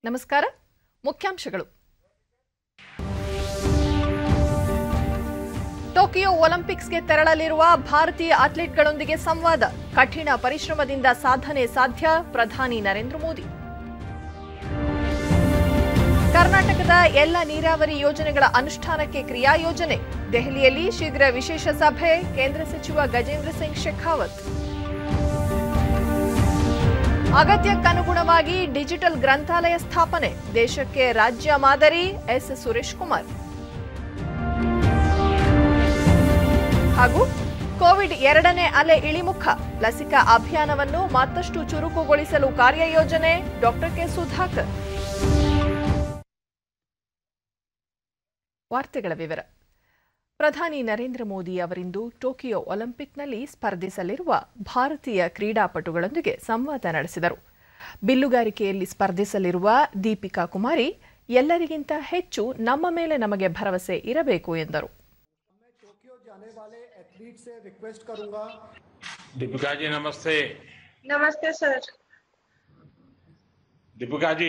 ನಮಸ್ಕಾರ ಮುಖ್ಯಾಂಶಗಳು ಟೋಕಿಯೋ ಒಲಿಂಪಿಕ್ಸ್ಗೆ ತೆರಳಲಿರುವ ಭಾರತೀಯ ಅಥ್ಲೀಟ್ಗಳೊಂದಿಗೆ ಸಂವಾದ ಕಠಿಣ ಪರಿಶ್ರಮದಿಂದ ಸಾಧನೆ ಸಾಧ್ಯ ಪ್ರಧಾನಿ ನರೇಂದ್ರ ಮೋದಿ ಕರ್ನಾಟಕದ ಎಲ್ಲ ನೀರಾವರಿ ಯೋಜನೆಗಳ ಅನುಷ್ಠಾನಕ್ಕೆ ಕ್ರಿಯಾ ಯೋಜನೆ ದೆಹಲಿಯಲ್ಲಿ ಶೀಘ್ರ ವಿಶೇಷ ಸಭೆ ಕೇಂದ್ರ ಸಚಿವ ಗಜೇಂದ್ರ ಸಿಂಗ್ ಶೆಖಾವತ್ ಅಗತ್ಯಕ್ಕನುಗುಣವಾಗಿ ಡಿಜಿಟಲ್ ಗ್ರಂಥಾಲಯ ಸ್ಥಾಪನೆ ದೇಶಕ್ಕೆ ರಾಜ್ಯ ಮಾದರಿ ಎಸ್ ಸುರೇಶ್ ಕುಮಾರ್ ಹಾಗೂ ಕೋವಿಡ್ ಎರಡನೇ ಅಲೆ ಇಳಿಮುಖ ಲಸಿಕಾ ಅಭಿಯಾನವನ್ನು ಮತ್ತಷ್ಟು ಚುರುಕುಗೊಳಿಸಲು ಕಾರ್ಯಯೋಜನೆ ಡಾಕ್ಟರ್ ಕೆ ಸುಧಾಕರ್ ವಾರ್ತೆಗಳ ವಿವರ ಪ್ರಧಾನಿ ನರೇಂದ್ರ ಮೋದಿ ಅವರಿಂದು ಟೋಕಿಯೋ ಒಲಿಂಪಿಕ್ನಲ್ಲಿ ಸ್ಪರ್ಧಿಸಲಿರುವ ಭಾರತೀಯ ಕ್ರೀಡಾಪಟುಗಳೊಂದಿಗೆ ಸಂವಾದ ನಡೆಸಿದರು ಬಿಲ್ಲುಗಾರಿಕೆಯಲ್ಲಿ ಸ್ಪರ್ಧಿಸಲಿರುವ ದೀಪಿಕಾ ಕುಮಾರಿ ಎಲ್ಲರಿಗಿಂತ ಹೆಚ್ಚು ನಮ್ಮ ಮೇಲೆ ನಮಗೆ ಭರವಸೆ ಇರಬೇಕು ಎಂದರು मैं टोक्यो जाने वाले एथलीट से रिक्वेस्ट करूंगा दीपिका जी नमस्ते नमस्ते सर दीपिका जी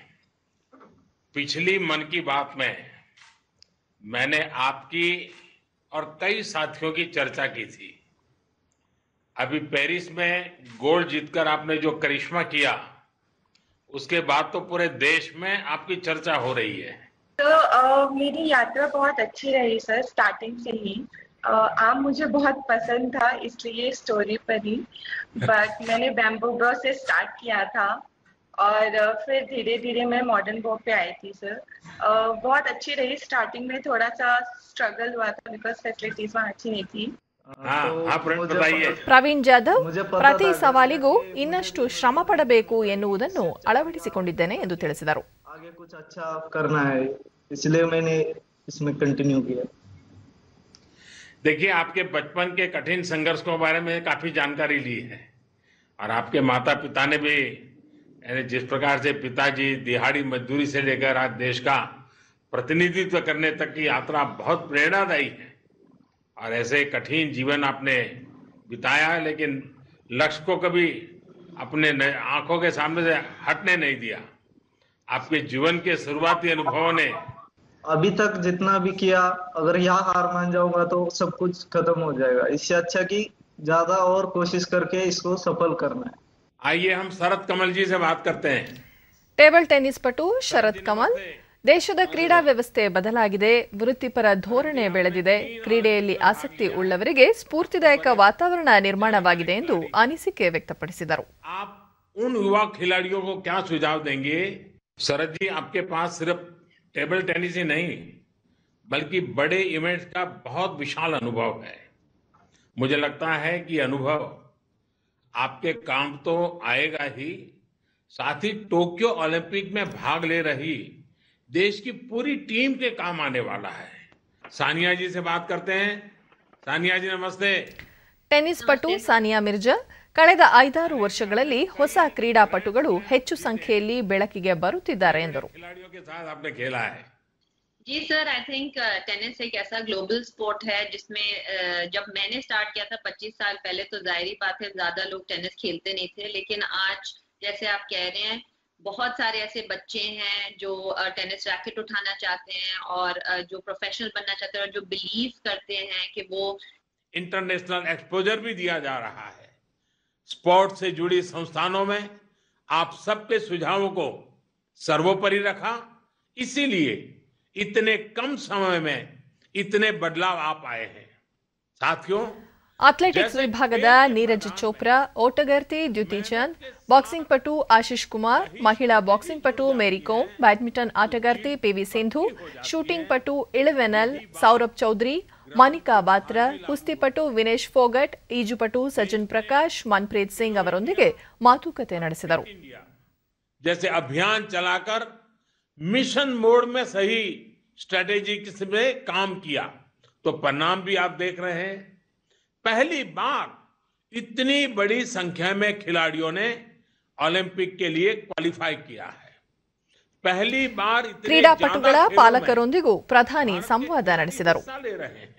पिछली मन की बात में मैंने आपकी और कई साथियों की चर्चा की थी अभी पेरिस में गोल्ड जीतकर आपने जो करिश्मा किया उसके बाद तो पूरे देश में आपकी चर्चा हो रही है तो अ, मेरी यात्रा बहुत अच्छी रही सर स्टार्टिंग से ही अ, आम मुझे बहुत पसंद था इसलिए स्टोरी पर ही बट मैंने बैम्बो ब्रो से स्टार्ट किया था और अ, फिर धीरे धीरे मैं मॉडर्न बो पे आई थी सर अ, बहुत अच्छी रही स्टार्टिंग में थोड़ा सा स्ट्रगल हुआ था बिकॉज फैसिलिटीज वहाँ अच्छी नहीं थी हाँ हाँ फ्रेंड बताइए ಪ್ರವೀಣ್ ಜಾಧವ್ ಮುಜೆ ಪತಾ ಪ್ರತಿ ಥಾ ಸವಾಲಿಗೂ ಇನ್ನಷ್ಟು ಶ್ರಮ ಪಡಬೇಕು ಎನ್ನುವುದನ್ನು ಅಳವಡಿಸಿಕೊಂಡಿದ್ದೇನೆ ಎಂದು ತಿಳಿಸಿದರು आगे कुछ अच्छा करना है इसलिए मैंने इसमें कंटिन्यू किया देखिए आपके बचपन के कठिन संघर्ष के बारे में काफी जानकारी ली है और आपके माता पिता ने भी यानी जिस प्रकार से पिताजी दिहाड़ी मजदूरी से लेकर आज देश का प्रतिनिधित्व करने तक की यात्रा बहुत प्रेरणादायी है और ऐसे कठिन जीवन आपने बिताया है लेकिन लक्ष्य को कभी अपने न- आंखों के सामने से हटने नहीं दिया आपके जीवन के शुरुआती अनुभवों ने अभी तक जितना भी किया अगर यहाँ हार मान जाऊंगा तो सब कुछ खत्म हो जाएगा इससे अच्छा कि ज्यादा और कोशिश करके इसको सफल करना है आइए हम शरद कमल जी से बात करते हैं ಟೇಬಲ್ ಟೆನ್ನಿಸ್ ಪಟು ಶರತ್ ಕಮಲ್ ದೇಶದ ಕ್ರೀಡಾ ವ್ಯವಸ್ಥೆ ಬದಲಾಗಿದೆ ವೃತ್ತಿಪರ ಧೋರಣೆ ಬೆಳೆದಿದೆ ಕ್ರೀಡೆಯಲ್ಲಿ ಆಸಕ್ತಿ ಉಳ್ಳವರಿಗೆ ಸ್ಫೂರ್ತಿದಾಯಕ ವಾತಾವರಣ ನಿರ್ಮಾಣವಾಗಿದೆ ಎಂದು ಅನಿಸಿಕೆ ವ್ಯಕ್ತಪಡಿಸಿದರು आप उन युवा खिलाड़ियों को क्या सुझाव देंगे शरद जी आपके पास सिर्फ टेबल टेनिस ही नहीं बल्कि बड़े इवेंट्स का बहुत विशाल अनुभव है मुझे लगता है कि अनुभव आपके काम तो आएगा ही साथ ही टोक्यो ओलंपिक में भाग ले रही देश की पूरी टीम के काम आने वाला है सानिया जी से बात करते हैं सानिया जी नमस्ते ಟೆನ್ನಿಸ್ ಪಟು ಸಾನಿಯಾ ಮಿರ್ಜಾ ಕಳೆದ ಐದಾರು ವರ್ಷಗಳಲ್ಲಿ ಹೊಸ ಕ್ರೀಡಾಪಟುಗಳು ಹೆಚ್ಚು ಸಂಖ್ಯೆಯಲ್ಲಿ ಬೆಳಕಿಗೆ ಬರುತ್ತಿದ್ದಾರೆ ಎಂದರು खिलाड़ियों के साथ आपने खेला है जी सर आई थिंक टेनिस एक ऐसा ग्लोबल स्पोर्ट है जिसमें uh, जब मैंने स्टार्ट किया था 25 साल पहले तो जाहिर बात है ज्यादा लोग टेनिस खेलते नहीं थे लेकिन आज जैसे आप कह रहे हैं बहुत सारे ऐसे बच्चे हैं जो टेनिस रैकेट उठाना चाहते हैं और uh, जो प्रोफेशनल बनना चाहते हैं और जो बिलीव करते हैं कि वो इंटरनेशनल एक्सपोजर भी दिया जा रहा है स्पोर्ट से जुड़ी संस्थानों में आप सबके सुझावों को सर्वोपरि रखा इसीलिए इतने कम समय में इतने बदलाव आ पाए हैं साथियों ಅಥ್ಲೆಟಿಕ್ಸ್ ವಿಭಾಗದ ನೀರಜ್ ಚೋಪ್ರಾ ಓಟಗಾರ್ತಿ ದ್ಯುತಿ ಚಂದ್ ಬಾಕ್ಸಿಂಗ್ ಪಟು ಆಶೀಶ್ ಕುಮಾರ್ ಮಹಿಳಾ ಬಾಕ್ಸಿಂಗ್ ಪಟು ಮೇರಿ ಕೋಮ್ ಬ್ಯಾಡ್ಮಿಂಟನ್ ಆಟಗಾರ್ತಿ ಪಿವಿ ಸಿಂಧು ಶೂಟಿಂಗ್ ಪಟು ಇಳವೆನಲ್ ಸೌರಭ್ ಚೌಧರಿ ಮನಿಕಾ ಬಾತ್ರಾ ಕುಸ್ತಿಪಟು ವಿನೇಶ್ ಫೋಗಟ್ ಈಜುಪಟು ಸಚಿನ್ ಪ್ರಕಾಶ್ ಮನ್ಪ್ರೀತ್ ಸಿಂಗ್ ಅವರೊಂದಿಗೆ ಮಾತುಕತೆ ನಡೆಸಿದರು इंडिया जैसे अभियान चलाकर मिशन मोड में सही स्ट्रेटेजी में काम किया तो परिणाम भी आप देख रहे हैं पहली बार इतनी बड़ी संख्या में खिलाड़ियों ने ओलंपिक के लिए क्वालिफाई किया है पहली बार इतने ಕ್ರೀಡಾಪಟುಗಳ ज्यादा खेलों में ಪಾಲಕರೊಂದಿಗೂ ಪ್ರಧಾನಿ ಸಂವಾದ ನಡೆಸಿದರು हिस्सा ले रहे हैं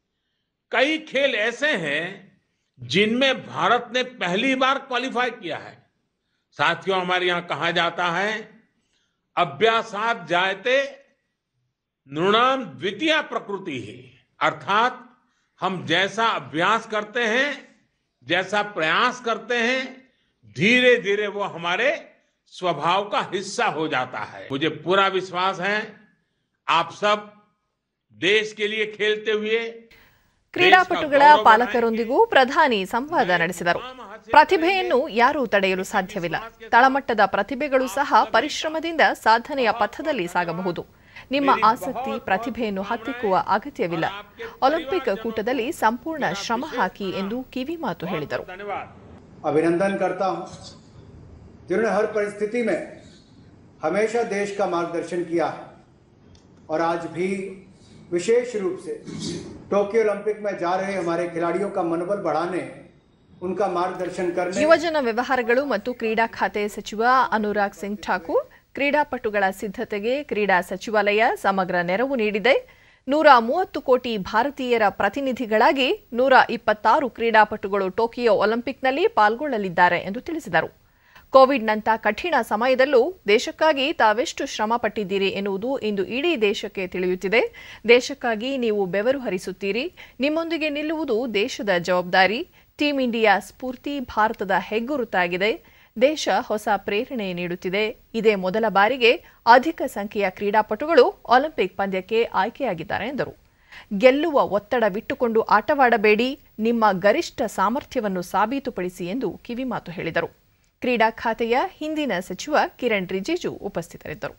कई खेल ऐसे हैं जिनमें भारत ने पहली बार क्वालिफाई किया है साथियों हमारे यहाँ कहा जाता है अभ्यासात जायते नृणाम द्वितीय प्रकृति ही अर्थात हम जैसा अभ्यास करते हैं जैसा प्रयास करते हैं धीरे धीरे वो हमारे स्वभाव का हिस्सा हो जाता है मुझे पूरा विश्वास है आप सब देश के लिए खेलते हुए ಕ್ರೀಡಾಪಟುಗಳ ಪಾಲಕರೊಂದಿಗೂ ಪ್ರಧಾನಿ ಸಂವಾದ ನಡೆಸಿದರು ಪ್ರತಿಭೆಯನ್ನು ಯಾರೂ ತಡೆಯಲು ಸಾಧ್ಯವಿಲ್ಲ ತಳಮಟ್ಟದ ಪ್ರತಿಭೆಗಳು ಸಹ ಪರಿಶ್ರಮದಿಂದ ಸಾಧನೆಯ ಪಥದಲ್ಲಿ ಸಾಗಬಹುದು ನಿಮ್ಮ ಆಸಕ್ತಿ ಪ್ರತಿಭೆಯನ್ನು ಹತ್ತಿಕ್ಕುವ ಅಗತ್ಯವಿಲ್ಲ ಒಲಿಂಪಿಕ್ ಕೂಟದಲ್ಲಿ ಸಂಪೂರ್ಣ ಶ್ರಮ ಹಾಕಿ ಎಂದು ಕಿವಿಮಾತು ಹೇಳಿದರು धन्यवाद अभिनंदन करता हूं जिन्होंने हर परिस्थिति में हमेशा देश का मार्गदर्शन किया है और आज भी विशेष रूप से टोक्यो ओलंपिक में जा रहे हमारे खिलाड़ियों का मनोबल बढ़ाने उनका मार्गदर्शन करने ಯುವಜನ ವ್ಯವಹಾರಗಳು ಮತ್ತು ಕ್ರೀಡಾ ಖಾತೆ ಸಚಿವ ಅನುರಾಗ್ ಸಿಂಗ್ ಠಾಕೂರ್ ಕ್ರೀಡಾಪಟುಗಳ ಸಿದ್ಧತೆಗೆ ಕ್ರೀಡಾ ಸಚಿವಾಲಯ ಸಮಗ್ರ ನೆರವು ನೀಡಿದೆ ನೂರ ಮೂವತ್ತು ಕೋಟಿ ಭಾರತೀಯರ ಪ್ರತಿನಿಧಿಗಳಾಗಿ ನೂರ ಇಪ್ಪತ್ತಾರು ಕ್ರೀಡಾಪಟುಗಳು ಟೋಕಿಯೋ ಒಲಿಂಪಿಕ್ನಲ್ಲಿ ಪಾಲ್ಗೊಳ್ಳಲಿದ್ದಾರೆ ಎಂದು ತಿಳಿಸಿದರು ಕೋವಿಡ್ನಂಥ ಕಠಿಣ ಸಮಯದಲ್ಲೂ ದೇಶಕ್ಕಾಗಿ ತಾವೆಷ್ಟು ಶ್ರಮ ಪಟ್ಟಿದ್ದೀರಿ ಎನ್ನುವುದು ಇಂದು ಇಡೀ ದೇಶಕ್ಕೆ ತಿಳಿಯುತ್ತಿದೆ ದೇಶಕ್ಕಾಗಿ ನೀವು ಬೆವರು ಹರಿಸುತ್ತೀರಿ ನಿಮ್ಮೊಂದಿಗೆ ನಿಲ್ಲುವುದು ದೇಶದ ಜವಾಬ್ದಾರಿ ಟೀಂ ಇಂಡಿಯಾ ಸ್ಫೂರ್ತಿ ಭಾರತದ ಹೆಗ್ಗುರುತಾಗಿದೆ ದೇಶ ಹೊಸ ಪ್ರೇರಣೆ ನೀಡುತ್ತಿದೆ ಇದೇ ಮೊದಲ ಬಾರಿಗೆ ಅಧಿಕ ಸಂಖ್ಯೆಯ ಕ್ರೀಡಾಪಟುಗಳು ಒಲಿಂಪಿಕ್ ಪಂದ್ಯಕ್ಕೆ ಆಯ್ಕೆಯಾಗಿದ್ದಾರೆ ಎಂದರು ಗೆಲ್ಲುವ ಒತ್ತಡವಿಟ್ಟುಕೊಂಡು ಆಟವಾಡಬೇಡಿ ನಿಮ್ಮ ಗರಿಷ್ಠ ಸಾಮರ್ಥ್ಯವನ್ನು ಸಾಬೀತುಪಡಿಸಿ ಎಂದು ಕಿವಿಮಾತು ಹೇಳಿದರು ಕ್ರೀಡಾ ಖಾತೆಯ ಹಿಂದಿನ ಸಚಿವ ಕಿರಣ್ ರಿಜಿಜು ಉಪಸ್ಥಿತರಿದ್ದರು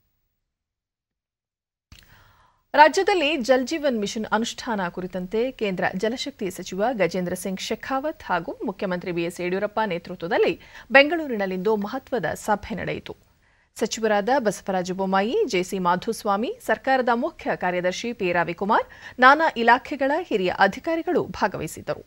ರಾಜ್ಯದಲ್ಲಿ ಜಲ್ ಜೀವನ್ ಮಿಷನ್ ಅನುಷ್ಠಾನ ಕುರಿತಂತೆ ಕೇಂದ್ರ ಜಲಶಕ್ತಿ ಸಚಿವ ಗಜೇಂದ್ರ ಸಿಂಗ್ ಶೆಖಾವತ್ ಹಾಗೂ ಮುಖ್ಯಮಂತ್ರಿ ಬಿಎಸ್ ಯಡಿಯೂರಪ್ಪ ನೇತೃತ್ವದಲ್ಲಿ ಬೆಂಗಳೂರಿನಲ್ಲಿಂದು ಮಹತ್ವದ ಸಭೆ ನಡೆಯಿತು ಸಚಿವರಾದ ಬಸವರಾಜ ಬೊಮ್ಮಾಯಿ ಜೆಸಿ ಮಾಧುಸ್ವಾಮಿ ಸರ್ಕಾರದ ಮುಖ್ಯ ಕಾರ್ಯದರ್ಶಿ ಪಿ ರವಿಕುಮಾರ್ ನಾನಾ ಇಲಾಖೆಗಳ ಹಿರಿಯ ಅಧಿಕಾರಿಗಳು ಭಾಗವಹಿಸಿದ್ದರು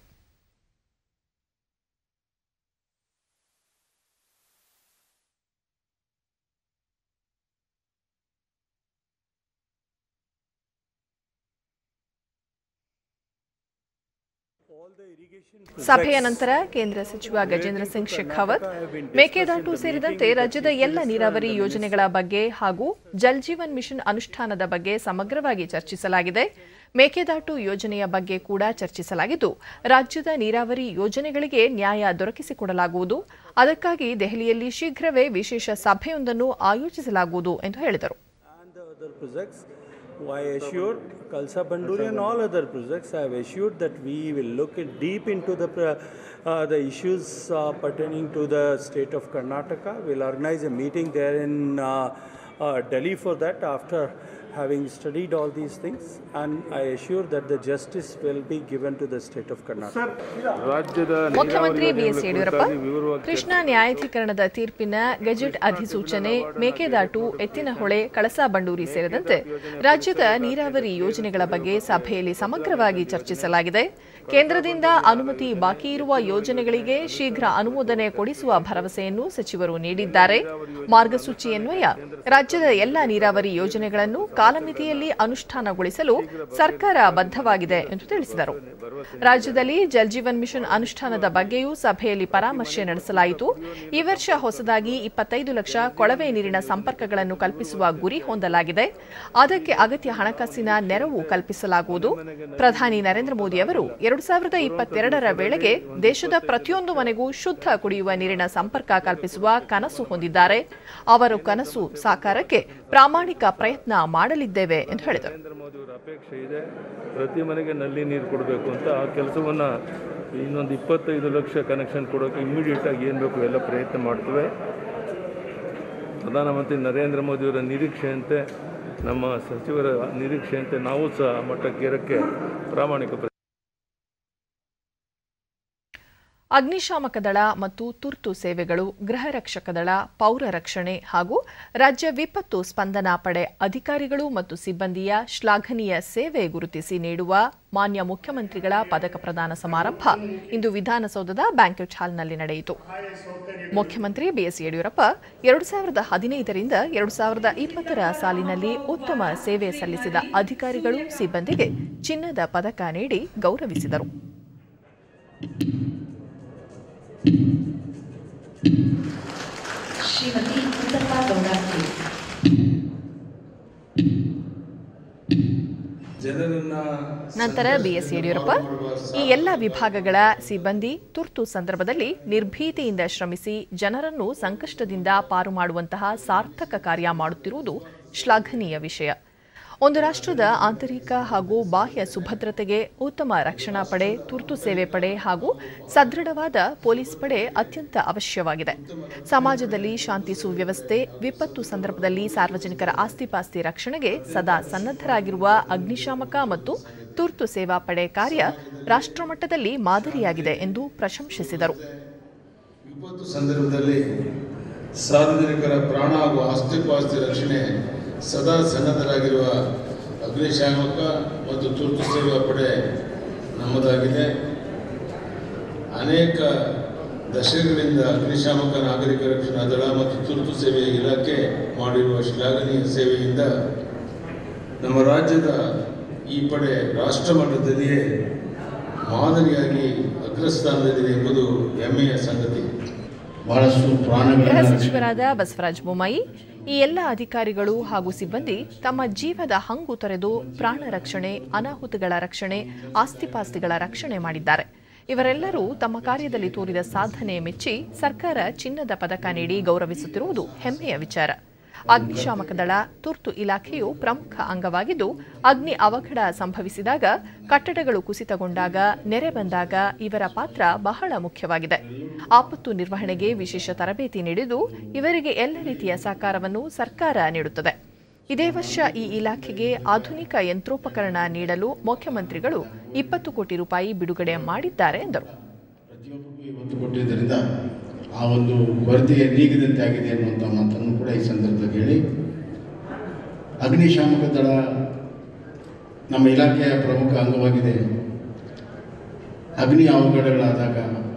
ಸಭೆಯ ನಂತರ ಕೇಂದ್ರ ಸಚಿವ ಗಜೇಂದ್ರ ಸಿಂಗ್ ಶೆಖಾವತ್ ಮೇಕೆದಾಟು ಸೇರಿದಂತೆ ರಾಜ್ಯದ ಎಲ್ಲ ನೀರಾವರಿ ಯೋಜನೆಗಳ ಬಗ್ಗೆ ಹಾಗೂ ಜಲ್ ಜೀವನ್ ಮಿಷನ್ ಅನುಷ್ಠಾನದ ಬಗ್ಗೆ ಸಮಗ್ರವಾಗಿ ಚರ್ಚಿಸಲಾಗಿದೆ ಮೇಕೆದಾಟು ಯೋಜನೆಯ ಬಗ್ಗೆ ಕೂಡ ಚರ್ಚಿಸಲಾಗಿದ್ದು ರಾಜ್ಯದ ನೀರಾವರಿ ಯೋಜನೆಗಳಿಗೆ ನ್ಯಾಯ ದೊರಕಿಸಿಕೊಡಲಾಗುವುದು ಅದಕ್ಕಾಗಿ ದೆಹಲಿಯಲ್ಲಿ ಶೀಘ್ರವೇ ವಿಶೇಷ ಸಭೆಯೊಂದನ್ನು ಆಯೋಜಿಸಲಾಗುವುದು ಎಂದು ಹೇಳಿದರು and the other projects. I assured Kalsa Banduri and all other projects, I have assured that we will look in deep into the, pro- uh, the issues uh, pertaining to the state of Karnataka. We'll organize a meeting there in uh, uh, Delhi for that after having studied all these things. And I assure that the justice will be given to the state of Karnataka. ರಾಜ್ಯದ ಮುಖ್ಯಮಂತ್ರಿ BS Yediyurappa Krishna ನ್ಯಾಯಾಧೀಕರಣದ ತೀರ್ಪಿನ gazette ಅಧಿಸೂಚನೆ ಮೇಕೆದಾಟು ಎತ್ತಿನಹೊಳೆ ಕಳಸಾ ಬಂಡೂರಿ ಸೇರಿದಂತೆ ರಾಜ್ಯದ ನೀರಾವರಿ ಯೋಜನೆಗಳ ಬಗ್ಗೆ ಸಭೆಯಲ್ಲಿ ಸಮಗ್ರವಾಗಿ ಚರ್ಚಿಸಲಾಗಿದೆ ಕೇಂದ್ರದಿಂದ ಅನುಮತಿ ಬಾಕಿ ಇರುವ ಯೋಜನೆಗಳಿಗೆ ಶೀಘ್ರ ಅನುಮೋದನೆ ಕೊಡಿಸುವ ಭರವಸೆಯನ್ನು ಸಚಿವರು ನೀಡಿದ್ದಾರೆ ಮಾರ್ಗಸೂಚಿಯನ್ವಯ ರಾಜ್ಯದ ಎಲ್ಲ ನೀರಾವರಿ ಯೋಜನೆಗಳನ್ನು ಕಾಲಮಿತಿಯಲ್ಲಿ ಅನುಷ್ಠಾನಗೊಳಿಸಲು ಸರ್ಕಾರ ಬದ್ಧವಾಗಿದೆ ಎಂದು ತಿಳಿಸಿದರು ರಾಜ್ಯದಲ್ಲಿ ಜಲ್ ಜೀವನ್ ಮಿಷನ್ ಅನುಷ್ಠಾನದ ಬಗ್ಗೆಯೂ ಸಭೆಯಲ್ಲಿ ಪರಾಮರ್ಶೆ ನಡೆಸಲಾಯಿತು ಈ ವರ್ಷ ಹೊಸದಾಗಿ ಇಪ್ಪತ್ತೈದು ಲಕ್ಷ ಕೊಳವೆ ನೀರಿನ ಸಂಪರ್ಕಗಳನ್ನು ಕಲ್ಪಿಸುವ ಗುರಿ ಹೊಂದಲಾಗಿದೆ ಅದಕ್ಕೆ ಅಗತ್ಯ ಹಣಕಾಸಿನ ನೆರವು ಕಲ್ಪಿಸಲಾಗುವುದು ಪ್ರಧಾನಿ ನರೇಂದ್ರ ಮೋದಿ ಅವರು ಎರಡು ಸಾವಿರದ ಇಪ್ಪತ್ತೆರಡರ ವೇಳೆಗೆ ದೇಶದ ಪ್ರತಿಯೊಂದು ಮನೆಗೂ ಶುದ್ಧ ಕುಡಿಯುವ ನೀರಿನ ಸಂಪರ್ಕ ಕಲ್ಪಿಸುವ ಕನಸು ಹೊಂದಿದ್ದಾರೆ ಅವರು ಕನಸು ಸಾಕಾರಕ್ಕೆ ಪ್ರಾಮಾಣಿಕ ಪ್ರಯತ್ನ ಮಾಡಲಿದ್ದೇವೆ ಎಂದು ಹೇಳಿದರು ನರೇಂದ್ರ ಮೋದಿ ಅವರ ಅಪೇಕ್ಷೆ ಇದೆ ಪ್ರತಿ ಮನೆಗೆ ನಲ್ಲಿ ನೀರು ಕೊಡಬೇಕು ಅಂತ ಆ ಕೆಲಸವನ್ನು ಇನ್ನೊಂದು ಇಪ್ಪತ್ತೈದು ಲಕ್ಷ ಕನೆಕ್ಷನ್ ಕೊಡೋಕೆ ಇಮ್ಮಿಡಿಯೇಟ್ ಆಗಿ ಏನು ಬೇಕು ಎಲ್ಲ ಪ್ರಯತ್ನ ಮಾಡ್ತೇವೆ ಪ್ರಧಾನಮಂತ್ರಿ ನರೇಂದ್ರ ಮೋದಿಯವರ ನಿರೀಕ್ಷೆಯಂತೆ ನಮ್ಮ ಸಚಿವರ ನಿರೀಕ್ಷೆಯಂತೆ ನಾವು ಸಹ ಆ ಮಟ್ಟಕ್ಕೇರಕ್ಕೆ ಪ್ರಾಮಾಣಿಕ ಪ್ರಯತ್ನ ಅಗ್ನಿಶಾಮಕ ದಳ ಮತ್ತು ತುರ್ತು ಸೇವೆಗಳು ಗೃಹ ರಕ್ಷಕ ದಳ ಪೌರ ರಕ್ಷಣೆ ಹಾಗೂ ರಾಜ್ಯ ವಿಪತ್ತು ಸ್ಪಂದನಾ ಪಡೆ ಅಧಿಕಾರಿಗಳು ಮತ್ತು ಸಿಬ್ಬಂದಿಯ ಶ್ಲಾಘನೀಯ ಸೇವೆ ಗುರುತಿಸಿ ನೀಡುವ ಮಾನ್ಯ ಮುಖ್ಯಮಂತ್ರಿಗಳ ಪದಕ ಪ್ರದಾನ ಸಮಾರಂಭ ಇಂದು ವಿಧಾನಸೌಧದ ಬ್ಯಾಂಕ್ವೆಟ್ ಹಾಲ್ನಲ್ಲಿ ನಡೆಯಿತು ಮುಖ್ಯಮಂತ್ರಿ ಬಿಎಸ್ ಯಡಿಯೂರಪ್ಪ ಎರಡು ಸಾವಿರದ ಹದಿನೈದರಿಂದ ಎರಡು ಸಾವಿರದ ಇಪ್ಪತ್ತರ ಸಾಲಿನಲ್ಲಿ ಉತ್ತಮ ಸೇವೆ ಸಲ್ಲಿಸಿದ ಅಧಿಕಾರಿಗಳು ಸಿಬ್ಬಂದಿಗೆ ಚಿನ್ನದ ಪದಕ ನೀಡಿ ಗೌರವಿಸಿದರು ಶ್ರೀಮತಿ ಉತ್ತಪ್ಪ ಗೌಡ ಪ್ಲೀಸ್ ಜನರನ್ನ ನಂತರ ಬಿಎಸ್ ಯಡಿಯೂರಪ್ಪ ಈ ಎಲ್ಲ ವಿಭಾಗಗಳ ಸಿಬ್ಬಂದಿ ತುರ್ತು ಸಂದರ್ಭದಲ್ಲಿ ನಿರ್ಭೀತಿಯಿಂದ ಶ್ರಮಿಸಿ ಜನರನ್ನು ಸಂಕಷ್ಟದಿಂದ ಪಾರು ಮಾಡುವಂತಹ ಸಾರ್ಥಕ ಕಾರ್ಯ ಮಾಡುತ್ತಿರುವುದು ಶ್ಲಾಘನೀಯ ವಿಷಯ ಒಂದು ರಾಷ್ಟ್ರದ ಆಂತರಿಕ ಹಾಗೂ ಬಾಹ್ಯ ಸುಭದ್ರತೆಗೆ ಉತ್ತಮ ರಕ್ಷಣಾ ಪಡೆ ತುರ್ತು ಸೇವೆ ಪಡೆ ಹಾಗೂ ಸದೃಢವಾದ ಪೊಲೀಸ್ ಪಡೆ ಅತ್ಯಂತ ಅವಶ್ಯವಾಗಿದೆ ಸಮಾಜದಲ್ಲಿ ಶಾಂತಿ ಸುವ್ಯವಸ್ಥೆ ವಿಪತ್ತು ಸಂದರ್ಭದಲ್ಲಿ ಸಾರ್ವಜನಿಕರ ಆಸ್ತಿಪಾಸ್ತಿ ರಕ್ಷಣೆಗೆ ಸದಾ ಸನ್ನದ್ಧರಾಗಿರುವ ಅಗ್ನಿಶಾಮಕ ಮತ್ತು ತುರ್ತು ಸೇವಾ ಪಡೆ ಕಾರ್ಯ ರಾಷ್ಟ್ರಮಟ್ಟದಲ್ಲಿ ಮಾದರಿಯಾಗಿದೆ ಎಂದು ಪ್ರಶಂಸಿಸಿದರು ವಿಪತ್ತು ಸಂದರ್ಭದಲ್ಲಿ ಸಾರ್ವಜನಿಕರ ಪ್ರಾಣ ಹಾಗೂ ಆಸ್ತಿಪಾಸ್ತಿ ರಕ್ಷಣೆ ಸದಾ ಸನ್ನದ್ಧರಾಗಿರುವ ಅಗ್ನಿಶಾಮಕ ಮತ್ತು ತುರ್ತು ಸೇವಾ ಪಡೆ ನಮ್ಮದಾಗಿದೆ ಅನೇಕ ದಶಕಗಳಿಂದ ಅಗ್ನಿಶಾಮಕ ನಾಗರಿಕ ರಕ್ಷಣಾ ದಳ ಮತ್ತು ತುರ್ತು ಸೇವೆ ಇಲಾಖೆ ಮಾಡಿರುವ ಶ್ಲಾಘನೀಯ ಸೇವೆಯಿಂದ ನಮ್ಮ ರಾಜ್ಯದ ಈ ಪಡೆ ರಾಷ್ಟ್ರ ಮಟ್ಟದಲ್ಲಿಯೇ ಮಾದರಿಯಾಗಿ ಅಗ್ರಸ್ಥಾನದಲ್ಲಿದೆ ಎಂಬುದು ಹೆಮ್ಮೆಯ ಸಂಗತಿ ಬಹಳಷ್ಟು ಗೃಹ ಪ್ರಾಣಗಳನ್ನು ಸಚಿವರಾದ ಬಸವರಾಜ ಬೊಮ್ಮಾಯಿ ಈ ಎಲ್ಲ ಅಧಿಕಾರಿಗಳು ಹಾಗೂ ಸಿಬ್ಬಂದಿ ತಮ್ಮ ಜೀವದ ಹಂಗು ತೊರೆದು ಪ್ರಾಣ ರಕ್ಷಣೆ ಅನಾಹುತಗಳ ರಕ್ಷಣೆ ಆಸ್ತಿಪಾಸ್ತಿಗಳ ರಕ್ಷಣೆ ಮಾಡಿದ್ದಾರೆ ಇವರೆಲ್ಲರೂ ತಮ್ಮ ಕಾರ್ಯದಲ್ಲಿ ತೋರಿದ ಸಾಧನೆ ಮೆಚ್ಚಿ ಸರ್ಕಾರ ಚಿನ್ನದ ಪದಕ ನೀಡಿ ಗೌರವಿಸುತ್ತಿರುವುದು ಹೆಮ್ಮೆಯ ವಿಚಾರ ಅಗ್ನಿಶಾಮಕ ದಳ ತುರ್ತು ಇಲಾಖೆಯು ಪ್ರಮುಖ ಅಂಗವಾಗಿದ್ದು ಅಗ್ನಿ ಅವಘಡ ಸಂಭವಿಸಿದಾಗ ಕಟ್ಟಡಗಳು ಕುಸಿತಗೊಂಡಾಗ ನೆರೆ ಬಂದಾಗ ಇವರ ಪಾತ್ರ ಬಹಳ ಮುಖ್ಯವಾಗಿದೆ ಆಪತ್ತು ನಿರ್ವಹಣೆಗೆ ವಿಶೇಷ ತರಬೇತಿ ನೀಡಿದ್ದು ಇವರಿಗೆ ಎಲ್ಲ ರೀತಿಯ ಸಹಕಾರವನ್ನು ಸರ್ಕಾರ ನೀಡುತ್ತದೆ ಇದೇ ವರ್ಷ ಈ ಇಲಾಖೆಗೆ ಆಧುನಿಕ ಯಂತ್ರೋಪಕರಣ ನೀಡಲು ಮುಖ್ಯಮಂತ್ರಿಗಳು ಇಪ್ಪತ್ತು ಕೋಟಿ ರೂಪಾಯಿ ಬಿಡುಗಡೆ ಮಾಡಿದ್ದಾರೆ ಎಂದರು ಒತ್ತು ಕೊಟ್ಟಿದ್ದರಿಂದ ಆ ಒಂದು ಕೊರತೆಯ ನೀಗಿದಂತೆ ಆಗಿದೆ ಅನ್ನುವಂಥ ಮಾತನ್ನು ಕೂಡ ಈ ಸಂದರ್ಭದಲ್ಲಿ ಹೇಳಿ ಅಗ್ನಿಶಾಮಕ ದಳ ನಮ್ಮ ಇಲಾಖೆಯ ಪ್ರಮುಖ ಅಂಗವಾಗಿದೆ ಅಗ್ನಿ ಅವಘಡಗಳಾದಾಗ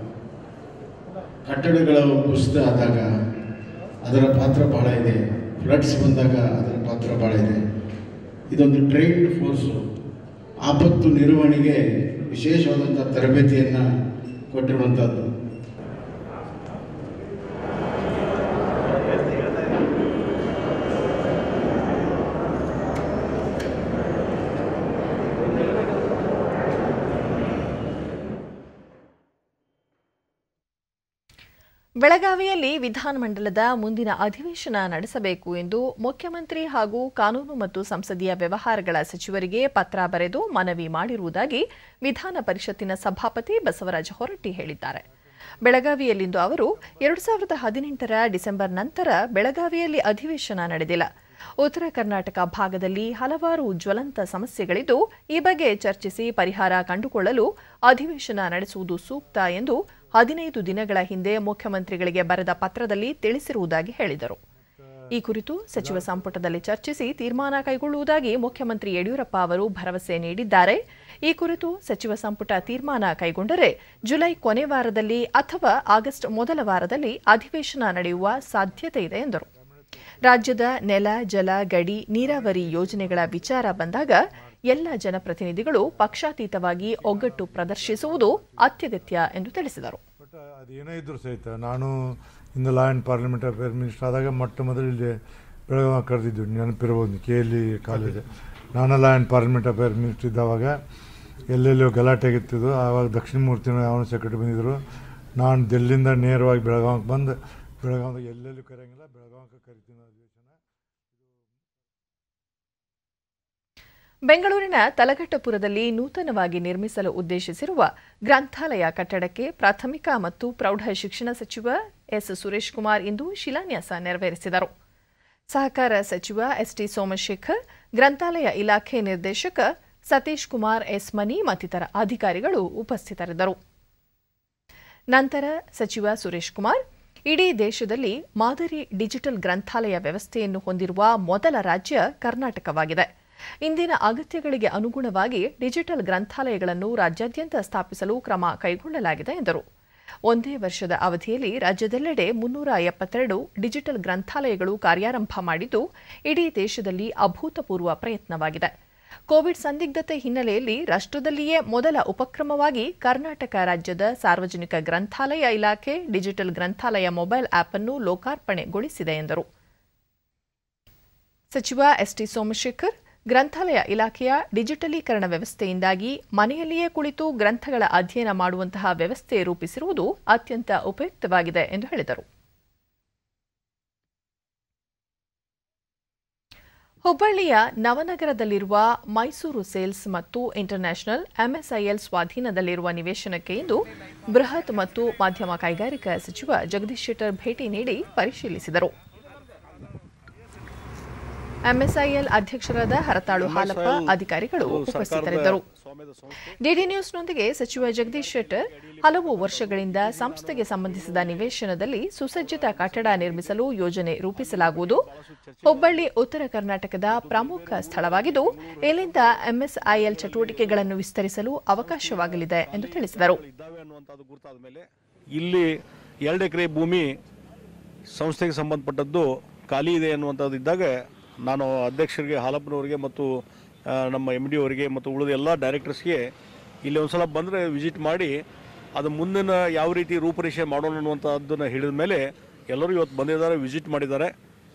ಕಟ್ಟಡಗಳ ಕುಸಿತ ಆದಾಗ ಅದರ ಪಾತ್ರ ಬಹಳ ಇದೆ ಫ್ಲಡ್ಸ್ ಬಂದಾಗ ಅದರ ಪಾತ್ರ ಬಹಳ ಇದೆ ಇದೊಂದು ಟ್ರೈನ್ಡ್ ಫೋರ್ಸು ಆಪತ್ತು ನಿರ್ವಹಣೆಗೆ ವಿಶೇಷವಾದಂಥ ತರಬೇತಿಯನ್ನು ಕೊಟ್ಟಿರುವಂಥದ್ದು ಬೆಳಗಾವಿಯಲ್ಲಿ ವಿಧಾನಮಂಡಲದ ಮುಂದಿನ ಅಧಿವೇಶನ ನಡೆಸಬೇಕು ಎಂದು ಮುಖ್ಯಮಂತ್ರಿ ಹಾಗೂ ಕಾನೂನು ಮತ್ತು ಸಂಸದೀಯ ವ್ಯವಹಾರಗಳ ಸಚಿವರಿಗೆ ಪತ್ರ ಬರೆದು ಮನವಿ ಮಾಡಿರುವುದಾಗಿ ವಿಧಾನ ಪರಿಷತ್ತಿನ ಸಭಾಪತಿ ಬಸವರಾಜ ಹೊರಟ್ಟಿ ಹೇಳಿದ್ದಾರೆ ಬೆಳಗಾವಿಯಲ್ಲಿಂದು ಅವರು ಎರಡು ಸಾವಿರದ ಹದಿನೆಂಟರ ಡಿಸೆಂಬರ್ ನಂತರ ಬೆಳಗಾವಿಯಲ್ಲಿ ಅಧಿವೇಶನ ನಡೆದಿಲ್ಲ ಉತ್ತರ ಕರ್ನಾಟಕ ಭಾಗದಲ್ಲಿ ಹಲವಾರು ಜ್ವಲಂತ ಸಮಸ್ಯೆಗಳಿದ್ದು ಈ ಬಗ್ಗೆ ಚರ್ಚಿಸಿ ಪರಿಹಾರ ಕಂಡುಕೊಳ್ಳಲು ಅಧಿವೇಶನ ನಡೆಸುವುದು ಸೂಕ್ತ ಎಂದು ಹದಿನೈದು ದಿನಗಳ ಹಿಂದೆ ಮುಖ್ಯಮಂತ್ರಿಗಳಿಗೆ ಬರೆದ ಪತ್ರದಲ್ಲಿ ತಿಳಿಸಿರುವುದಾಗಿ ಹೇಳಿದರು ಈ ಕುರಿತು ಸಚಿವ ಸಂಪುಟದಲ್ಲಿ ಚರ್ಚಿಸಿ ತೀರ್ಮಾನ ಕೈಗೊಳ್ಳುವುದಾಗಿ ಮುಖ್ಯಮಂತ್ರಿ ಯಡಿಯೂರಪ್ಪ ಅವರು ಭರವಸೆ ನೀಡಿದ್ದಾರೆ ಈ ಕುರಿತು ಸಚಿವ ಸಂಪುಟ ತೀರ್ಮಾನ ಕೈಗೊಂಡರೆ ಜುಲೈ ಕೊನೆ ವಾರದಲ್ಲಿ ಅಥವಾ ಆಗಸ್ಟ್ ಮೊದಲ ವಾರದಲ್ಲಿ ಅಧಿವೇಶನ ನಡೆಯುವ ಸಾಧ್ಯತೆ ಇದೆ ಎಂದರು ರಾಜ್ಯದ ನೆಲ ಜಲ ಗಡಿ ನೀರಾವರಿ ಯೋಜನೆಗಳ ವಿಚಾರ ಬಂದಾಗ ಎಲ್ಲ ಜನಪ್ರತಿನಿಧಿಗಳು ಪಕ್ಷಾತೀತವಾಗಿ ಒಗ್ಗಟ್ಟು ಪ್ರದರ್ಶಿಸುವುದು ಅತ್ಯಗತ್ಯ ಎಂದು ತಿಳಿಸಿದರು ಅದೇನೇ ಇದ್ರೂ ಸಹಿತ ನಾನು ಇಂದು law and parliament affair minister ಆದಾಗ ಮೊಟ್ಟ ಮೊದಲು ಇಲ್ಲಿ ಬೆಳಗಾವಿ ಕರೆದಿದ್ದು ನೆನಪಿರ್ಬೋದು ಕೆ ಎಲ್ ಇ ಕಾಲೇಜ್ ನಾನು law and parliament affair minister ಇದ್ದಾವಾಗ ಎಲ್ಲೆಲ್ಲೋ ಗಲಾಟೆ ಆಗಿತ್ತಿದ್ದು ಆವಾಗ ದಕ್ಷಿಣ ಮೂರ್ತಿನ ಯಾವನ ಸೆಕ್ರೆಟರಿ ಬಂದಿದ್ದರು ನಾನು ದಿಲ್ಲಿಂದ ನೇರವಾಗಿ ಬೆಳಗಾವಿಗೆ ಬಂದು ಬೆಳಗಾವಿಗೆ ಎಲ್ಲೆಲ್ಲೂ ಕರೆಯಂಗಿಲ್ಲ ಬೆಳಗಾವಿಗೆ ಕರಿತೀನಿ ಅಧಿವೇಶನ ಬೆಂಗಳೂರಿನ ತಲಘಟ್ಟಪುರದಲ್ಲಿ ನೂತನವಾಗಿ ನಿರ್ಮಿಸಲು ಉದ್ದೇಶಿಸಿರುವ ಗ್ರಂಥಾಲಯ ಕಟ್ಟಡಕ್ಕೆ ಪ್ರಾಥಮಿಕ ಮತ್ತು ಪ್ರೌಢ ಶಿಕ್ಷಣ ಸಚಿವ ಎಸ್ ಸುರೇಶ್ ಕುಮಾರ್ ಇಂದು ಶಿಲಾನ್ಯಾಸ ನೆರವೇರಿಸಿದರು ಸಹಕಾರ ಸಚಿವ ಎಸ್ಟಿ ಸೋಮಶೇಖರ್ ಗ್ರಂಥಾಲಯ ಇಲಾಖೆ ನಿರ್ದೇಶಕ ಸತೀಶ್ ಕುಮಾರ್ ಎಸ್ ಮನಿ ಮತ್ತಿತರ ಅಧಿಕಾರಿಗಳು ಉಪಸ್ಥಿತರಿದ್ದರು ನಂತರ ಸಚಿವ ಸುರೇಶ್ ಕುಮಾರ್ ಇಡೀ ದೇಶದಲ್ಲಿ ಮಾದರಿ ಡಿಜಿಟಲ್ ಗ್ರಂಥಾಲಯ ವ್ಯವಸ್ಥೆಯನ್ನು ಹೊಂದಿರುವ ಮೊದಲ ರಾಜ್ಯ ಕರ್ನಾಟಕವಾಗಿದೆ ಇಂದಿನ ಅಗತ್ಯಗಳಿಗೆ ಅನುಗುಣವಾಗಿ ಡಿಜಿಟಲ್ ಗ್ರಂಥಾಲಯಗಳನ್ನು ರಾಜ್ಯಾದ್ಯಂತ ಸ್ಥಾಪಿಸಲು ಕ್ರಮ ಕೈಗೊಳ್ಳಲಾಗಿದೆ ಎಂದರು ಒಂದೇ ವರ್ಷದ ಅವಧಿಯಲ್ಲಿ ರಾಜ್ಯದೆಲ್ಲೆಡೆ ಮುನ್ನೂರ ಎಪ್ಪತ್ತೆರಡು ಡಿಜಿಟಲ್ ಗ್ರಂಥಾಲಯಗಳು ಕಾರ್ಯಾರಂಭ ಮಾಡಿದ್ದು ಇಡೀ ದೇಶದಲ್ಲಿ ಅಭೂತಪೂರ್ವ ಪ್ರಯತ್ನವಾಗಿದೆ ಕೋವಿಡ್ ಸಂದಿಗ್ಧತೆ ಹಿನ್ನೆಲೆಯಲ್ಲಿ ರಾಷ್ಟ್ರದಲ್ಲಿಯೇ ಮೊದಲ ಉಪಕ್ರಮವಾಗಿ ಕರ್ನಾಟಕ ರಾಜ್ಯದ ಸಾರ್ವಜನಿಕ ಗ್ರಂಥಾಲಯ ಇಲಾಖೆ ಡಿಜಿಟಲ್ ಗ್ರಂಥಾಲಯ ಮೊಬೈಲ್ ಆಪ್ ಅನ್ನು ಲೋಕಾರ್ಪಣೆಗೊಳಿಸಿದೆ ಎಂದರು ಸಚಿವ ಎಸ್ಟಿ ಸೋಮಶೇಖರ್ ಗ್ರಂಥಾಲಯ ಇಲಾಖೆಯ ಡಿಜಿಟಲೀಕರಣ ವ್ಯವಸ್ಥೆಯಿಂದಾಗಿ ಮನೆಯಲ್ಲಿಯೇ ಕುಳಿತು ಗ್ರಂಥಗಳ ಅಧ್ಯಯನ ಮಾಡುವಂತಹ ವ್ಯವಸ್ಥೆ ರೂಪಿಸಿರುವುದು ಅತ್ಯಂತ ಉಪಯುಕ್ತವಾಗಿದೆ ಎಂದು ಹೇಳಿದರು ಹುಬ್ಬಳ್ಳಿಯ ನವನಗರದಲ್ಲಿರುವ ಮೈಸೂರು ಸೇಲ್ಸ್ ಮತ್ತು ಇಂಟರ್ನ್ಯಾಷನಲ್ ಎಂಎಸ್ಐಎಲ್ ಸ್ವಾಧೀನದಲ್ಲಿರುವ ನಿವೇಶನಕ್ಕೆ ಇಂದು ಬೃಹತ್ ಮತ್ತು ಮಧ್ಯಮ ಕೈಗಾರಿಕಾ ಸಚಿವ ಜಗದೀಶ್ ಶೆಟ್ಟರ್ ಭೇಟಿ ನೀಡಿ ಪರಿಶೀಲಿಸಿದರು ಎಂಎಸ್ಐಎಲ್ ಅಧ್ಯಕ್ಷರಾದ ಹರತಾಳು ಹಾಲಪ್ಪ ಅಧಿಕಾರಿಗಳು ಉಪಸ್ಥಿತರಿದ್ದರು ಡಿಡಿ ನ್ಯೂಸ್ನೊಂದಿಗೆ ಸಚಿವ ಜಗದೀಶ್ ಶೆಟ್ಟರ್ ಹಲವು ವರ್ಷಗಳಿಂದ ಸಂಸ್ಥೆಗೆ ಸಂಬಂಧಿಸಿದ ನಿವೇಶನದಲ್ಲಿ ಸುಸಜ್ಜಿತ ಕಟ್ಟಡ ನಿರ್ಮಿಸಲು ಯೋಜನೆ ರೂಪಿಸಲಾಗುವುದು ಹುಬ್ಬಳ್ಳಿ ಉತ್ತರ ಕರ್ನಾಟಕದ ಪ್ರಮುಖ ಸ್ಥಳವಾಗಿದ್ದು ಇಲ್ಲಿಂದ ಎಂಎಸ್ಐಎಲ್ ಚಟುವಟಿಕೆಗಳನ್ನು ವಿಸ್ತರಿಸಲು ಅವಕಾಶವಾಗಲಿದೆ ಎಂದು ತಿಳಿಸಿದರು ಇಲ್ಲಿ ಎರಡು ಎಕರೆ ಭೂಮಿ ಸಂಸ್ಥೆಗೆ ಸಂಬಂಧಪಟ್ಟದ್ದು ಖಾಲಿ ಇದೆ ಅನ್ನುವಂಥದ್ದು ಇದ್ದಾಗ ನಾನು ಅಧ್ಯಕ್ಷರಿಗೆ ಹಾಲಪ್ಪನವರಿಗೆ ಮತ್ತು ಆ, ನಮ್ಮ ಎಮ್ ಡಿ ಅವರಿಗೆ ಮತ್ತು ಉಳಿದ ಎಲ್ಲ ಡೈರೆಕ್ಟರ್ಸ್ಗೆ ಇಲ್ಲಿ ಒಂದ್ಸಲ ಬಂದರೆ ವಿಸಿಟ್ ಮಾಡಿ ಅದು ಮುಂದಿನ ಯಾವ ರೀತಿ ರೂಪರೇಷೆ ಮಾಡೋಣ ಅನ್ನುವಂಥದ್ದನ್ನು ಹೇಳಿದ ಮೇಲೆ ಎಲ್ಲರೂ ಇವತ್ತು ಬಂದಿದ್ದಾರೆ ವಿಸಿಟ್ ಮಾಡಿದ್ದಾರೆ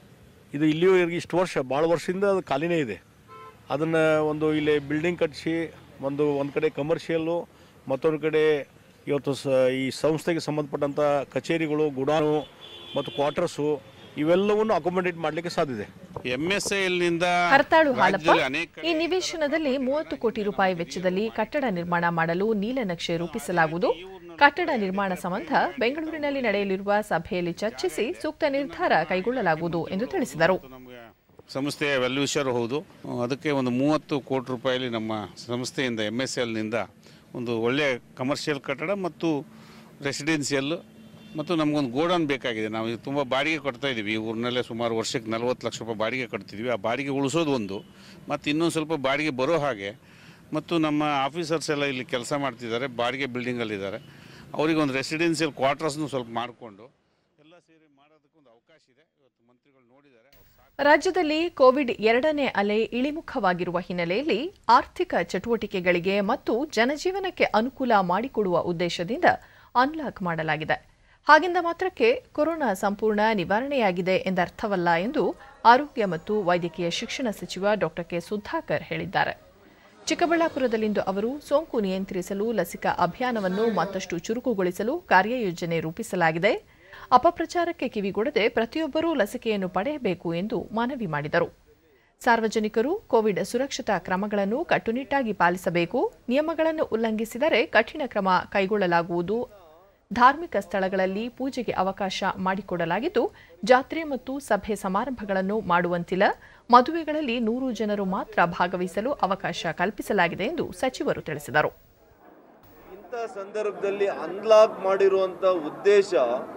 ಇದು ಇಲ್ಲಿವರೆಗೆ ಇಷ್ಟು ವರ್ಷ ಭಾಳ ವರ್ಷದಿಂದ ಅದು ಖಾಲಿನೇ ಇದೆ ಅದನ್ನು ಒಂದು ಇಲ್ಲಿ ಬಿಲ್ಡಿಂಗ್ ಕಟ್ಟಿಸಿ ಒಂದು ಒಂದು ಕಡೆ ಕಮರ್ಷಿಯಲ್ಲು ಮತ್ತೊಂದು ಕಡೆ ಇವತ್ತು ಸ ಈ ಸಂಸ್ಥೆಗೆ ಸಂಬಂಧಪಟ್ಟಂಥ ಕಚೇರಿಗಳು ಗುಡಾನು ಮತ್ತು ಕ್ವಾರ್ಟರ್ಸು ಇವೆಲ್ಲವನ್ನು ಅಕೊಮಡೇಟ್ ಮಾಡಲಿಕ್ಕೆ ಸಾಧ್ಯ ಇದೆ ಎಂ ಎಸ್ ನಿಂದ ಹರತಾಳು ಹಾಲಪ್ಪ ರಾಜ್ಯದಲ್ಲಿ ಅನೇಕ ಈ ನಿವೇಶನದಲ್ಲಿ ಮೂವತ್ತು ಕೋಟಿ ರೂಪಾಯಿ ವೆಚ್ಚದಲ್ಲಿ ಕಟ್ಟಡ ನಿರ್ಮಾಣ ಮಾಡಲು ನೀಲನಕ್ಷೆ ರೂಪಿಸಲಾಗುವುದು ಕಟ್ಟಡ ನಿರ್ಮಾಣ ಸಂಬಂಧ ಬೆಂಗಳೂರಿನಲ್ಲಿ ನಡೆಯಲಿರುವ ಸಭೆಯಲ್ಲಿ ಚರ್ಚಿಸಿ ಸೂಕ್ತ ನಿರ್ಧಾರ ಕೈಗೊಳ್ಳಲಾಗುವುದು ಎಂದು ತಿಳಿಸಿದರು ಸಂಸ್ಥೆಯ ವೆಲ್ವಿಷರ್ ಹೌದು ಅದಕ್ಕೆ ಒಂದು ಮೂವತ್ತು ಕೋಟಿ ರೂಪಾಯಿಲಿ ನಮ್ಮ ಸಂಸ್ಥೆಯಿಂದ ಎಮ್ ಎಸ್ ಎಲ್ನಿಂದ ಒಂದು ಒಳ್ಳೆಯ ಕಮರ್ಷಿಯಲ್ ಕಟ್ಟಡ ಮತ್ತು ರೆಸಿಡೆನ್ಸಿಯಲ್ ಮತ್ತು ನಮಗೊಂದು ಗೋಡೌನ್ ಬೇಕಾಗಿದೆ ನಾವು ಈಗ ತುಂಬ ಬಾಡಿಗೆ ಕೊಡ್ತಾ ಇದ್ದೀವಿ ಈ ಊರಿನಲ್ಲೇ ಸುಮಾರು ವರ್ಷಕ್ಕೆ ನಲ್ವತ್ತು ಲಕ್ಷ ರೂಪಾಯಿ ಬಾಡಿಗೆ ಕಟ್ತಿದ್ವಿ ಆ ಬಾಡಿಗೆ ಉಳಿಸೋದು ಒಂದು ಮತ್ತು ಇನ್ನೊಂದು ಸ್ವಲ್ಪ ಬಾಡಿಗೆ ಬರೋ ಹಾಗೆ ಮತ್ತು ನಮ್ಮ ಆಫೀಸರ್ಸ್ ಎಲ್ಲ ಇಲ್ಲಿ ಕೆಲಸ ಮಾಡ್ತಿದ್ದಾರೆ ಬಾಡಿಗೆ ಬಿಲ್ಡಿಂಗಲ್ಲಿದ್ದಾರೆ ಅವರಿಗೆ ಒಂದು ರೆಸಿಡೆನ್ಸಿಯಲ್ ಕ್ವಾರ್ಟರ್ಸ್ನು ಸ್ವಲ್ಪ ಮಾಡಿಕೊಂಡು ಎಲ್ಲ ಸೇರಿ ಮಾಡೋದಕ್ಕೊಂದು ಅವಕಾಶ ಇದೆ ಇವತ್ತು ಮಂತ್ರಿಗಳು ನೋಡಿದ್ದಾರೆ ರಾಜ್ಯದಲ್ಲಿ ಕೋವಿಡ್ ಎರಡನೇ ಅಲೆ ಇಳಿಮುಖವಾಗಿರುವ ಹಿನ್ನೆಲೆಯಲ್ಲಿ ಆರ್ಥಿಕ ಚಟುವಟಿಕೆಗಳಿಗೆ ಮತ್ತು ಜನಜೀವನಕ್ಕೆ ಅನುಕೂಲ ಮಾಡಿಕೊಡುವ ಉದ್ದೇಶದಿಂದ ಅನ್ಲಾಕ್ ಮಾಡಲಾಗಿದೆ ಹಾಗೆಂದ ಮಾತ್ರಕ್ಕೆ ಕೊರೋನಾ ಸಂಪೂರ್ಣ ನಿವಾರಣೆಯಾಗಿದೆ ಎಂದರ್ಥವಲ್ಲ ಎಂದು ಆರೋಗ್ಯ ಮತ್ತು ವೈದ್ಯಕೀಯ ಶಿಕ್ಷಣ ಸಚಿವ ಡಾ ಕೆ ಸುಧಾಕರ್ ಹೇಳಿದ್ದಾರೆ ಚಿಕ್ಕಬಳ್ಳಾಪುರದಲ್ಲಿಂದು ಅವರು ಸೋಂಕು ನಿಯಂತ್ರಿಸಲು ಲಸಿಕಾ ಅಭಿಯಾನವನ್ನು ಮತ್ತಷ್ಟು ಚುರುಕುಗೊಳಿಸಲು ಕಾರ್ಯಯೋಜನೆ ರೂಪಿಸಲಾಗಿದೆ ಅಪಪ್ರಚಾರಕ್ಕೆ ಕಿವಿಗೊಡದೆ ಪ್ರತಿಯೊಬ್ಬರೂ ಲಸಿಕೆಯನ್ನು ಪಡೆಯಬೇಕು ಎಂದು ಮನವಿ ಮಾಡಿದರು ಸಾರ್ವಜನಿಕರು ಕೋವಿಡ್ ಸುರಕ್ಷತಾ ಕ್ರಮಗಳನ್ನು ಕಟ್ಟುನಿಟ್ಟಾಗಿ ಪಾಲಿಸಬೇಕು ನಿಯಮಗಳನ್ನು ಉಲ್ಲಂಘಿಸಿದರೆ ಕಠಿಣ ಕ್ರಮ ಕೈಗೊಳ್ಳಲಾಗುವುದು ಧಾರ್ಮಿಕ ಸ್ಥಳಗಳಲ್ಲಿ ಪೂಜೆಗೆ ಅವಕಾಶ ಮಾಡಿಕೊಡಲಾಗಿದ್ದು ಜಾತ್ರೆ ಮತ್ತು ಸಭೆ ಸಮಾರಂಭಗಳನ್ನು ಮಾಡುವಂತಿಲ್ಲ ಮದುವೆಗಳಲ್ಲಿ ನೂರು ಜನರು ಮಾತ್ರ ಭಾಗವಹಿಸಲು ಅವಕಾಶ ಕಲ್ಪಿಸಲಾಗಿದೆ ಎಂದು ಸಚಿವರು ತಿಳಿಸಿದರು ಇಂಥ ಸಂದರ್ಭದಲ್ಲಿ ಅನ್ಲಾಕ್ ಮಾಡಿರುವಂಥ ಉದ್ದೇಶ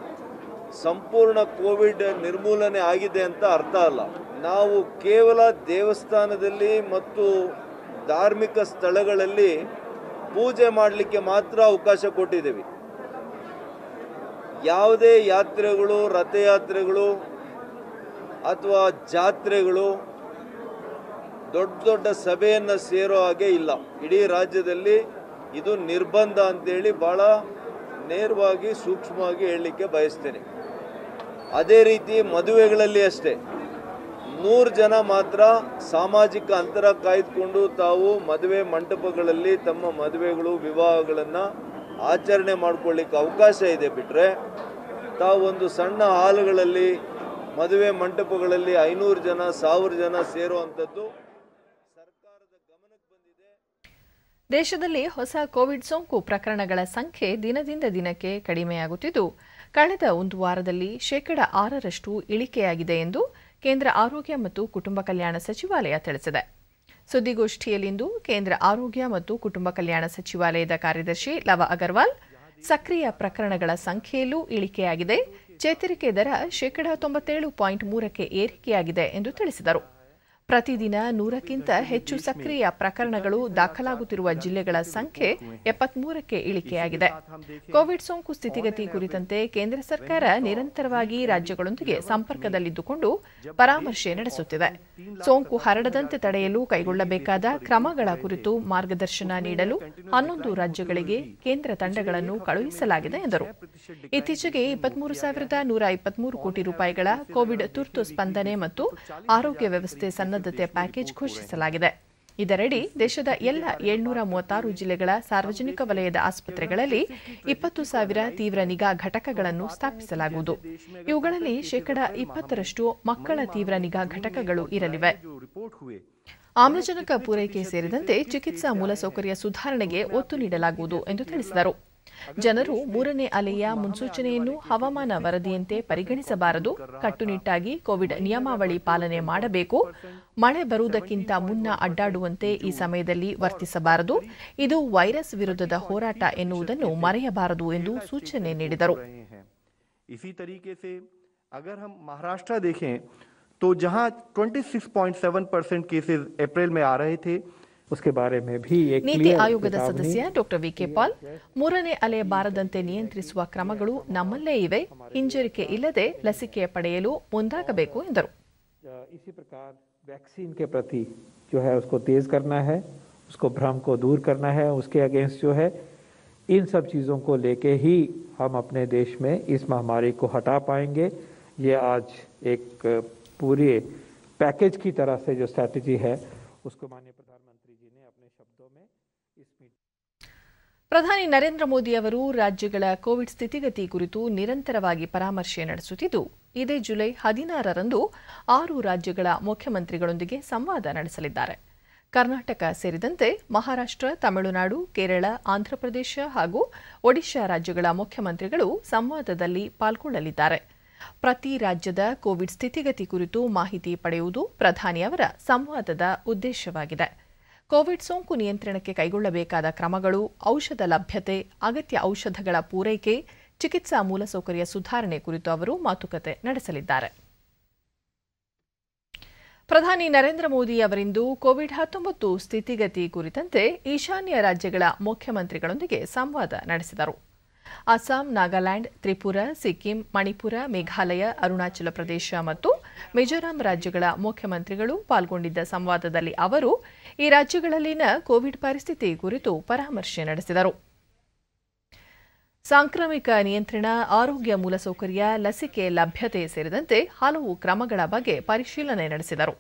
ಸಂಪೂರ್ಣ ಕೋವಿಡ್ ನಿರ್ಮೂಲನೆ ಆಗಿದೆ ಅಂತ ಅರ್ಥ ಅಲ್ಲ ನಾವು ಕೇವಲ ದೇವಸ್ಥಾನದಲ್ಲಿ ಮತ್ತು ಧಾರ್ಮಿಕ ಸ್ಥಳಗಳಲ್ಲಿ ಪೂಜೆ ಮಾಡಲಿಕ್ಕೆ ಮಾತ್ರ ಅವಕಾಶ ಕೊಟ್ಟಿದ್ದೀವಿ ಯಾವುದೇ ಯಾತ್ರೆಗಳು ರಥಯಾತ್ರೆಗಳು ಅಥವಾ ಜಾತ್ರೆಗಳು ದೊಡ್ಡ ದೊಡ್ಡ ಸಭೆಯನ್ನು ಸೇರೋ ಹಾಗೆ ಇಲ್ಲ ಇಡೀ ರಾಜ್ಯದಲ್ಲಿ ಇದು ನಿರ್ಬಂಧ ಅಂತೇಳಿ ಭಾಳ ನೇರವಾಗಿ ಸೂಕ್ಷ್ಮವಾಗಿ ಹೇಳಲಿಕ್ಕೆ ಬಯಸ್ತೇನೆ ಅದೇ ರೀತಿ ಮದುವೆಗಳಲ್ಲಿ ಅಷ್ಟೇ ನೂರು ಜನ ಮಾತ್ರ ಸಾಮಾಜಿಕ ಅಂತರ ಕಾಯ್ದುಕೊಂಡು ತಾವು ಮದುವೆ ಮಂಟಪಗಳಲ್ಲಿ ತಮ್ಮ ಮದುವೆಗಳು ವಿವಾಹಗಳನ್ನು ಆಚರಣೆ ಮಾಡ್ಕೊಳ್ಳಿಕ್ಕೆ ಅವಕಾಶ ಇದೆ ಬಿಟ್ಟರೆ ತಾವು ಒಂದು ಸಣ್ಣ ಹಾಲುಗಳಲ್ಲಿ ಮದುವೆ ಮಂಟಪಗಳಲ್ಲಿ ಐನೂರು ಜನ ಸಾವಿರ ಜನ ಸೇರುವಂಥದ್ದು ದೇಶದಲ್ಲಿ ಹೊಸ ಕೋವಿಡ್ ಸೋಂಕು ಪ್ರಕರಣಗಳ ಸಂಖ್ಯೆ ದಿನದಿಂದ ದಿನಕ್ಕೆ ಕಡಿಮೆಯಾಗುತ್ತಿದ್ದು ಕಳೆದ ಒಂದು ವಾರದಲ್ಲಿ ಶೇಕಡ ಆರರಷ್ಟು ಇಳಿಕೆಯಾಗಿದೆ ಎಂದು ಕೇಂದ್ರ ಆರೋಗ್ಯ ಮತ್ತು ಕುಟುಂಬ ಕಲ್ಯಾಣ ಸಚಿವಾಲಯ ತಿಳಿಸಿದೆ ಸುದ್ದಿಗೋಷ್ಠಿಯಲ್ಲಿಂದು ಕೇಂದ್ರ ಆರೋಗ್ಯ ಮತ್ತು ಕುಟುಂಬ ಕಲ್ಯಾಣ ಸಚಿವಾಲಯದ ಕಾರ್ಯದರ್ಶಿ ಲವ ಅಗರ್ವಾಲ್ ಸಕ್ರಿಯ ಪ್ರಕರಣಗಳ ಸಂಖ್ಯೆಯಲ್ಲೂ ಇಳಿಕೆಯಾಗಿದೆ ಚೇತರಿಕೆ ದರ ಶೇಕಡ ತೊಂಬತ್ತೇಳು ಪಾಯಿಂಟ್ ಮೂರಕ್ಕೆ ಏರಿಕೆಯಾಗಿದೆ ಎಂದು ತಿಳಿಸಿದರು ಪ್ರತಿದಿನ ನೂರಕ್ಕಿಂತ ಹೆಚ್ಚು ಸಕ್ರಿಯ ಪ್ರಕರಣಗಳು ದಾಖಲಾಗುತ್ತಿರುವ ಜಿಲ್ಲೆಗಳ ಸಂಖ್ಯೆ ಎಪ್ಪತ್ಮೂರಕ್ಕೆ ಇಳಿಕೆಯಾಗಿದೆ ಕೋವಿಡ್ ಸೋಂಕು ಸ್ಥಿತಿಗತಿ ಕುರಿತಂತೆ ಕೇಂದ್ರ ಸರ್ಕಾರ ನಿರಂತರವಾಗಿ ರಾಜ್ಯಗಳೊಂದಿಗೆ ಸಂಪರ್ಕದಲ್ಲಿದ್ದುಕೊಂಡು ಪರಾಮರ್ಶೆ ನಡೆಸುತ್ತಿದೆ ಸೋಂಕು ಹರಡದಂತೆ ತಡೆಯಲು ಕೈಗೊಳ್ಳಬೇಕಾದ ಕ್ರಮಗಳ ಕುರಿತು ಮಾರ್ಗದರ್ಶನ ನೀಡಲು ಹನ್ನೊಂದು ರಾಜ್ಯಗಳಿಗೆ ಕೇಂದ್ರ ತಂಡಗಳನ್ನು ಕಳುಹಿಸಲಾಗಿದೆ ಎಂದರು ಇತ್ತೀಚೆಗೆ ಇಪ್ಪತ್ಮೂರು ಸಾವಿರದ ನೂರ ಇಪ್ಪತ್ಮೂರು ಕೋಟಿ ರೂಪಾಯಿಗಳ ಕೋವಿಡ್ ತುರ್ತು ಸ್ಪಂದನೆ ಮತ್ತು ಆರೋಗ್ಯ ವ್ಯವಸ್ಥೆ ಸನ್ನದ್ಧ ಸನ್ನದ್ಧತೆ ಪ್ಯಾಕೇಜ್ ಘೋಷಿಸಲಾಗಿದೆ ಇದರಡಿ ದೇಶದ ಎಲ್ಲ ಏಳ್ನೂರ ಮೂವತ್ತಾರು ಜಿಲ್ಲೆಗಳ ಸಾರ್ವಜನಿಕ ವಲಯದ ಆಸ್ಪತ್ರೆಗಳಲ್ಲಿ ಇಪ್ಪತ್ತು ಸಾವಿರ ತೀವ್ರ ನಿಗಾ ಘಟಕಗಳನ್ನು ಸ್ಥಾಪಿಸಲಾಗುವುದು ಇವುಗಳಲ್ಲಿ ಶೇಕಡಾ ಇಪ್ಪತ್ತರಷ್ಟು ಮಕ್ಕಳ ತೀವ್ರ ನಿಗಾ ಘಟಕಗಳು ಇರಲಿವೆ ಆಮ್ಲಜನಕ ಪೂರೈಕೆ ಸೇರಿದಂತೆ ಚಿಕಿತ್ಸಾ ಮೂಲಸೌಕರ್ಯ ಸುಧಾರಣೆಗೆ ಒತ್ತು ನೀಡಲಾಗುವುದು ಎಂದು ತಿಳಿಸಿದರು ಜನರು ಮೂರನೇ ಅಲೆಯ ಮುನ್ಸೂಚನೆಯನ್ನು ಹವಾಮಾನ ವರದಿಯಂತೆ ಪರಿಗಣಿಸಬಾರದು ಕಟ್ಟುನಿಟ್ಟಾಗಿ ಕೋವಿಡ್ ನಿಯಮಾವಳಿ ಪಾಲನೆ ಮಾಡಬೇಕು ಮಳೆ ಬರುವುದಕ್ಕಿಂತ ಮುನ್ನ ಅಡ್ಡಾಡುವಂತೆ ಈ ಸಮಯದಲ್ಲಿ ವರ್ತಿಸಬಾರದು ಇದು ವೈರಸ್ ವಿರುದ್ಧದ ಹೋರಾಟ ಎನ್ನುವುದನ್ನು ಮರೆಯಬಾರದು ಎಂದು ಸೂಚನೆ ನೀಡಿದರು इसी तरीके से अगर हम महाराष्ट्र देखें तो जहां 26.7 परसेंट केसेस अप्रैल में आ रहे थे उसके बारे में भी एक ನೀತಿ क्लियर ಆಯೋಗದ चेतावनी ಸದಸ್ಯ ಡಾಕ್ಟರ್ ವಿಕೆ ಪಾಲ್ ಮೂರನೇ ಅಲೆ ಬಾರದಂತೆ ನಿಯಂತ್ರಿಸುವ ಕ್ರಮಗಳು ನಮ್ಮಲ್ಲೇ ಇವೆ ಹಿಂಜರಿಕೆ ಇಲ್ಲದೆ ಲಸಿಕೆ ಪಡೆಯಲು ಮುಂದಾಗಬೇಕು ಎಂದರು अ, इसी प्रकार वैक्सीन के प्रति जो है उसको तेज करना है उसको भ्रम को दूर करना है उसके अगेंस्ट जो है इन सब चीज़ों को लेके ही हम अपने देश में इस महामारी को हटा पाएंगे ये आज एक अ, पूरे पैकेज की तरह से जो स्ट्रैटेजी है उसको माननीय प्रधानमंत्री जी ने अपने शब्दों में इस मीटिंग ಪ್ರಧಾನಿ ನರೇಂದ್ರ ಮೋದಿ ಅವರು ರಾಜ್ಯಗಳ ಕೋವಿಡ್ ಸ್ಥಿತಿಗತಿ ಕುರಿತು ನಿರಂತರವಾಗಿ ಪರಾಮರ್ಶೆ ನಡೆಸುತ್ತಿದ್ದು ಇದೇ ಜುಲೈ ಹದಿನಾರರಂದು ಆರು ರಾಜ್ಯಗಳ ಮುಖ್ಯಮಂತ್ರಿಗಳೊಂದಿಗೆ ಸಂವಾದ ನಡೆಸಲಿದ್ದಾರೆ ಕರ್ನಾಟಕ ಸೇರಿದಂತೆ ಮಹಾರಾಷ್ಟ್ರ ತಮಿಳುನಾಡು ಕೇರಳ ಆಂಧ್ರಪ್ರದೇಶ ಹಾಗೂ ಒಡಿಶಾ ರಾಜ್ಯಗಳ ಮುಖ್ಯಮಂತ್ರಿಗಳು ಸಂವಾದದಲ್ಲಿ ಪಾಲ್ಗೊಳ್ಳಲಿದ್ದಾರೆ ಪ್ರತಿ ರಾಜ್ಯದ ಕೋವಿಡ್ ಸ್ಥಿತಿಗತಿ ಕುರಿತು ಮಾಹಿತಿ ಪಡೆಯುವುದು ಪ್ರಧಾನಿ ಅವರ ಸಂವಾದದ ಉದ್ದೇಶವಾಗಿದೆ ಕೋವಿಡ್ ಸೋಂಕು ನಿಯಂತ್ರಣಕ್ಕೆ ಕೈಗೊಳ್ಳಬೇಕಾದ ಕ್ರಮಗಳು ಔಷಧ ಲಭ್ಯತೆ ಅಗತ್ಯ ಔಷಧಗಳ ಪೂರೈಕೆ ಚಿಕಿತ್ಸಾ ಮೂಲಸೌಕರ್ಯ ಸುಧಾರಣೆ ಕುರಿತು ಅವರು ಮಾತುಕತೆ ನಡೆಸಲಿದ್ದಾರೆ ಪ್ರಧಾನಿ ನರೇಂದ್ರ ಮೋದಿ ಅವರಿಂದು ಕೋವಿಡ್ ಹತ್ತೊಂಬತ್ತು ಸ್ಥಿತಿಗತಿ ಕುರಿತಂತೆ ಈಶಾನ್ಯ ರಾಜ್ಯಗಳ ಮುಖ್ಯಮಂತ್ರಿಗಳೊಂದಿಗೆ ಸಂವಾದ ನಡೆಸಿದರು ಅಸ್ಸಾಂ ನಾಗಾಲ್ಯಾಂಡ್ ತ್ರಿಪುರ ಸಿಕ್ಕಿಂ ಮಣಿಪುರ ಮೇಘಾಲಯ ಅರುಣಾಚಲ ಪ್ರದೇಶ ಮತ್ತು ಮಿಜೋರಾಂ ರಾಜ್ಯಗಳ ಮುಖ್ಯಮಂತ್ರಿಗಳು ಪಾಲ್ಗೊಂಡಿದ್ದ ಸಂವಾದದಲ್ಲಿ ಅವರು ಈ ರಾಜ್ಯಗಳಲ್ಲಿನ ಕೋವಿಡ್ ಪರಿಸ್ಥಿತಿ ಕುರಿತು ಪರಾಮರ್ಶೆ ನಡೆಸಿದರು ಸಾಂಕ್ರಾಮಿಕ ನಿಯಂತ್ರಣ ಆರೋಗ್ಯ ಮೂಲಸೌಕರ್ಯ ಲಸಿಕೆ ಲಭ್ಯತೆ ಸೇರಿದಂತೆ ಹಲವು ಕ್ರಮಗಳ ಬಗ್ಗೆ ಪರಿಶೀಲನೆ ನಡೆಸಿದರು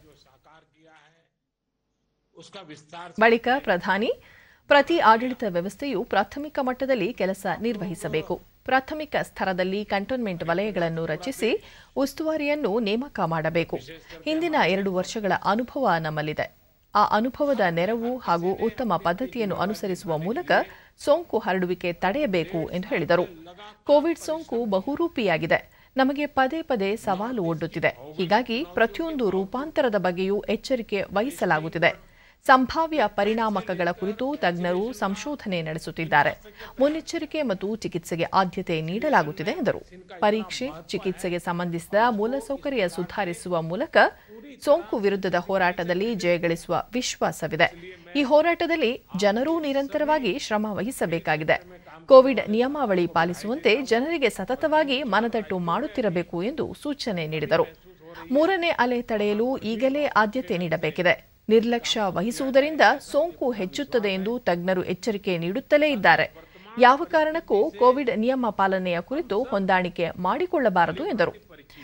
उसका विस्तार ಬಳಿಕ ಪ್ರಧಾನಿ ಪ್ರತಿ ಆಡಳಿತ ವ್ಯವಸ್ಥೆಯು ಪ್ರಾಥಮಿಕ ಮಟ್ಟದಲ್ಲಿ ಕೆಲಸ ನಿರ್ವಹಿಸಬೇಕು ಪ್ರಾಥಮಿಕ ಸ್ತರದಲ್ಲಿ ಕಂಟೋನ್ಮೆಂಟ್ ವಲಯಗಳನ್ನು ರಚಿಸಿ ಉಸ್ತುವಾರಿಯನ್ನು ನೇಮಕ ಮಾಡಬೇಕು ಹಿಂದಿನ ಎರಡು ವರ್ಷಗಳ ಅನುಭವ ನಮ್ಮಲ್ಲಿದೆ ಆ ಅನುಭವದ ನೆರವು ಹಾಗೂ ಉತ್ತಮ ಪದ್ಧತಿಯನ್ನು ಅನುಸರಿಸುವ ಮೂಲಕ ಸೋಂಕು ಹರಡುವಿಕೆ ತಡೆಯಬೇಕು ಎಂದು ಹೇಳಿದರು ಕೋವಿಡ್ ಸೋಂಕು ಬಹುರೂಪಿಯಾಗಿದೆ ನಮಗೆ ಪದೇ ಪದೇ ಸವಾಲು ಒಡ್ಡುತ್ತಿದೆ ಹೀಗಾಗಿ ಪ್ರತಿಯೊಂದು ರೂಪಾಂತರದ ಬಗ್ಗೆಯೂ ಎಚ್ಚರಿಕೆ ವಹಿಸಲಾಗುತ್ತಿದೆ ಸಂಭಾವ್ಯ ಪರಿಣಾಮಕಗಳ ಕುರಿತು ತಜ್ಞರು ಸಂಶೋಧನೆ ನಡೆಸುತ್ತಿದ್ದಾರೆ ಮುನ್ನೆಚ್ಚರಿಕೆ ಮತ್ತು ಚಿಕಿತ್ಸೆಗೆ ಆದ್ಯತೆ ನೀಡಲಾಗುತ್ತಿದೆ ಎಂದರು ಪರೀಕ್ಷೆ ಚಿಕಿತ್ಸೆಗೆ ಸಂಬಂಧಿಸಿದ ಮೂಲಸೌಕರ್ಯ ಸುಧಾರಿಸುವ ಮೂಲಕ ಸೋಂಕು ವಿರುದ್ಧದ ಹೋರಾಟದಲ್ಲಿ ಜಯಗಳಿಸುವ ವಿಶ್ವಾಸವಿದೆ ಈ ಹೋರಾಟದಲ್ಲಿ ಜನರೂ ನಿರಂತರವಾಗಿ ಶ್ರಮ ವಹಿಸಬೇಕಾಗಿದೆ ಕೋವಿಡ್ ನಿಯಮಾವಳಿ ಪಾಲಿಸುವಂತೆ ಜನರಿಗೆ ಸತತವಾಗಿ ಮನದಟ್ಟು ಮಾಡುತ್ತಿರಬೇಕು ಎಂದು ಸೂಚನೆ ನೀಡಿದರು ಮೂರನೇ ಅಲೆ ತಡೆಯಲು ಈಗಲೇ ಆದ್ಯತೆ ನೀಡಬೇಕಿದೆ ನಿರ್ಲಕ್ಷ್ಯ ವಹಿಸುವುದರಿಂದ ಸೋಂಕು ಹೆಚ್ಚುತ್ತದೆ ಎಂದು ತಜ್ಞರು ಎಚ್ಚರಿಕೆ ನೀಡುತ್ತಲೇ ಇದ್ದಾರೆ ಯಾವ ಕಾರಣಕ್ಕೂ ಕೋವಿಡ್ ನಿಯಮ ಪಾಲನೆಯ ಕುರಿತು ಹೊಂದಾಣಿಕೆ ಮಾಡಿಕೊಳ್ಳಬಾರದು ಎಂದರು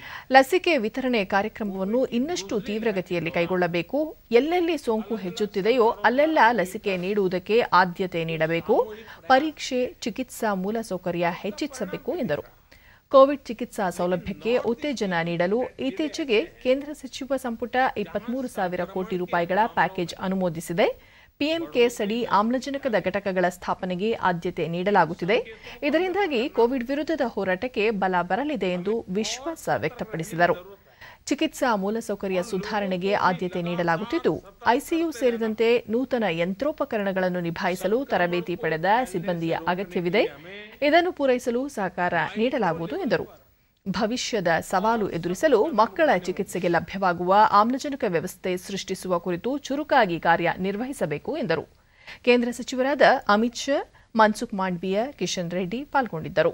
ಲಸಿಕೆ ವಿತರಣೆ ಕಾರ್ಯಕ್ರಮವನ್ನು ಇನ್ನಷ್ಟು ತೀವ್ರಗತಿಯಲ್ಲಿ ಕೈಗೊಳ್ಳಬೇಕು ಎಲ್ಲೆಲ್ಲಿ ಸೋಂಕು ಹೆಚ್ಚುತ್ತಿದೆಯೋ ಅಲ್ಲೆಲ್ಲ ಲಸಿಕೆ ನೀಡುವುದಕ್ಕೆ ಆದ್ಯತೆ ನೀಡಬೇಕು ಪರೀಕ್ಷೆ ಚಿಕಿತ್ಸಾ ಮೂಲಸೌಕರ್ಯ ಹೆಚ್ಚಿಸಬೇಕು ಎಂದರು ಕೋವಿಡ್ ಚಿಕಿತ್ಸಾ ಸೌಲಭ್ಯಕ್ಕೆ ಉತ್ತೇಜನ ನೀಡಲು ಇತ್ತೀಚೆಗೆ ಕೇಂದ್ರ ಸಚಿವ ಸಂಪುಟ ಇಪ್ಪತ್ಮೂರು ಸಾವಿರ ಕೋಟಿ ರೂಪಾಯಿಗಳ ಪ್ಯಾಕೇಜ್ ಅನುಮೋದಿಸಿದೆ ಪಿಎಂ ಕೇರ್ಸ್ ಅಡಿ ಆಮ್ಲಜನಕದ ಘಟಕಗಳ ಸ್ಥಾಪನೆಗೆ ಆದ್ಯತೆ ನೀಡಲಾಗುತ್ತಿದೆ ಇದರಿಂದಾಗಿ ಕೋವಿಡ್ ವಿರುದ್ಧದ ಹೋರಾಟಕ್ಕೆ ಬಲ ಬರಲಿದೆ ಎಂದು ವಿಶ್ವಾಸ ವ್ಯಕ್ತಪಡಿಸಿದರು ಚಿಕಿತ್ಸಾ ಮೂಲಸೌಕರ್ಯ ಸುಧಾರಣೆಗೆ ಆದ್ಯತೆ ನೀಡಲಾಗುತ್ತಿದ್ದು ಐಸಿಯು ಸೇರಿದಂತೆ ನೂತನ ಯಂತ್ರೋಪಕರಣಗಳನ್ನು ನಿಭಾಯಿಸಲು ತರಬೇತಿ ಪಡೆದ ಸಿಬ್ಬಂದಿಯ ಅಗತ್ಯವಿದೆ ಇದನ್ನು ಪೂರೈಸಲು ಸಹಕಾರ ನೀಡಲಾಗುವುದು ಎಂದರು ಭವಿಷ್ಯದ ಸವಾಲು ಎದುರಿಸಲು ಮಕ್ಕಳ ಚಿಕಿತ್ಸೆಗೆ ಲಭ್ಯವಾಗುವ ಆಮ್ಲಜನಕ ವ್ಯವಸ್ಥೆ ಸೃಷ್ಟಿಸುವ ಕುರಿತು ಚುರುಕಾಗಿ ಕಾರ್ಯ ನಿರ್ವಹಿಸಬೇಕು ಎಂದರು ಕೇಂದ್ರ ಸಚಿವರಾದ ಅಮಿತ್ ಶಾ ಮನ್ಸುಖ್ ಮಾಂಡ್ವಿಯ ಕಿಶನ್ ರೆಡ್ಡಿ ಪಾಲ್ಗೊಂಡಿದ್ದರು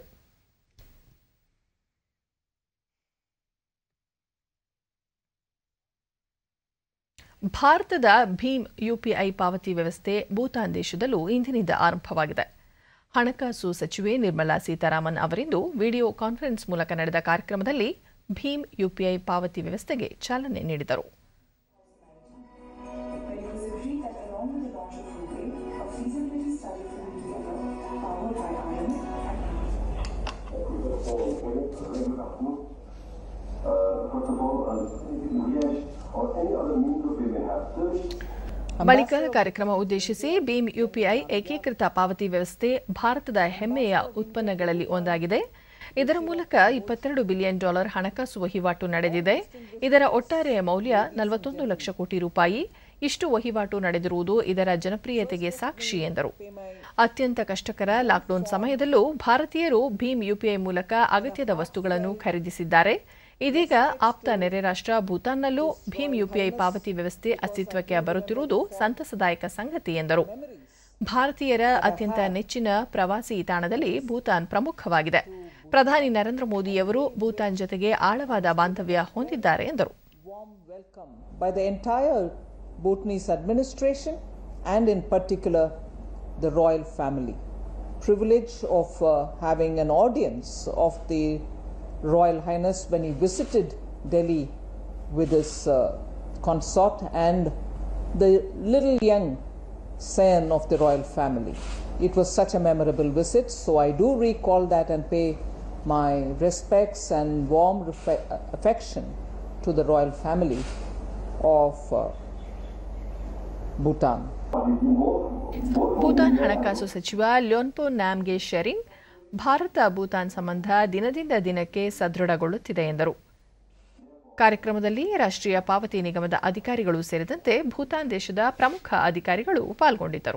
ಭಾರತದ ಭೀಮ್ ಯುಪಿಐ ಪಾವತಿ ವ್ಯವಸ್ಥೆ ಭೂತಾನ್ ದೇಶದಲ್ಲೂ ಇಂದಿನಿಂದ ಆರಂಭವಾಗಿದೆ ಹಣಕಾಸು ಸಚಿವೆ ನಿರ್ಮಲಾ ಸೀತಾರಾಮನ್ ಅವರಿಂದು ವಿಡಿಯೋ ಕಾನ್ಫರೆನ್ಸ್ ಮೂಲಕ ನಡೆದ ಕಾರ್ಯಕ್ರಮದಲ್ಲಿ ಭೀಮ್ ಯುಪಿಐ ಪಾವತಿ ವ್ಯವಸ್ಥೆಗೆ ಚಾಲನೆ ನೀಡಿದರು ಬಳಿಕ ಕಾರ್ಯಕ್ರಮ ಉದ್ದೇಶಿಸಿ ಭೀಮ್ ಯುಪಿಐ ಏಕೀಕೃತ ಪಾವತಿ ವ್ಯವಸ್ಥೆ ಭಾರತದ ಹೆಮ್ಮೆಯ ಉತ್ಪನ್ನಗಳಲ್ಲಿ ಒಂದಾಗಿದೆ ಇದರ ಮೂಲಕ ಇಪ್ಪತ್ತೆರಡು ಬಿಲಿಯನ್ ಡಾಲರ್ ಹಣಕಾಸು ವಹಿವಾಟು ನಡೆದಿದೆ ಇದರ ಒಟ್ಟಾರೆ ಮೌಲ್ಯ ನಲವತ್ತೊಂದು ಲಕ್ಷ ಕೋಟಿ ರೂಪಾಯಿ ಇಷ್ಟು ವಹಿವಾಟು ನಡೆದಿರುವುದು ಇದರ ಜನಪ್ರಿಯತೆಗೆ ಸಾಕ್ಷಿ ಎಂದರು ಅತ್ಯಂತ ಕಷ್ಟಕರ ಲಾಕ್ಡೌನ್ ಸಮಯದಲ್ಲೂ ಭಾರತೀಯರು ಭೀಮ್ ಯುಪಿಐ ಮೂಲಕ ಅಗತ್ಯದ ವಸ್ತುಗಳನ್ನು ಖರೀದಿಸಿದ್ದಾರೆ ಇದೀಗ ಆಪ್ತ ನೆರೆ ರಾಷ್ಟ್ರ ಭೂತಾನ್ನಲ್ಲೂ ಭೀಮ್ ಯುಪಿಐ ಪಾವತಿ ವ್ಯವಸ್ಥೆ ಅಸ್ತಿತ್ವಕ್ಕೆ ಬರುತ್ತಿರುವುದು ಸಂತಸದಾಯಕ ಸಂಗತಿ ಎಂದರು ಭಾರತೀಯರ ಅತ್ಯಂತ ನೆಚ್ಚಿನ ಪ್ರವಾಸಿ ತಾಣದಲ್ಲಿ ಭೂತಾನ್ ಪ್ರಮುಖವಾಗಿದೆ ಪ್ರಧಾನಿ ನರೇಂದ್ರ ಮೋದಿಯವರು ಭೂತಾನ್ ಜೊತೆಗೆ ಆಳವಾದ ಬಾಂಧವ್ಯ ಹೊಂದಿದ್ದಾರೆ ಎಂದರು by the entire Bhutanese administration and in particular the royal family. Privilege of uh, having an audience of the Royal Highness when he visited Delhi with his uh, consort and the little young son of the royal family. It was such a memorable visit, so I do recall that and pay my respects and warm refe- affection to the royal family of uh, Bhutan. Bhutan ಹಣಕಾಸು ಸಚಿವ ಲ್ಯೋನ್ಪೋ ನ್ಯಾಮ್ಗೆ ಶೆರಿಂಗ್ ಭಾರತ ಭೂತಾನ್ ಸಂಬಂಧ ದಿನದಿಂದ ದಿನಕ್ಕೆ ಸದೃಢಗೊಳ್ಳುತ್ತಿದೆ ಎಂದರು ಕಾರ್ಯಕ್ರಮದಲ್ಲಿ ರಾಷ್ಟ್ರೀಯ ಪಾವತಿ ನಿಗಮದ ಅಧಿಕಾರಿಗಳು ಸೇರಿದಂತೆ ಭೂತಾನ್ ದೇಶದ ಪ್ರಮುಖ ಅಧಿಕಾರಿಗಳು ಪಾಲ್ಗೊಂಡಿದ್ದರು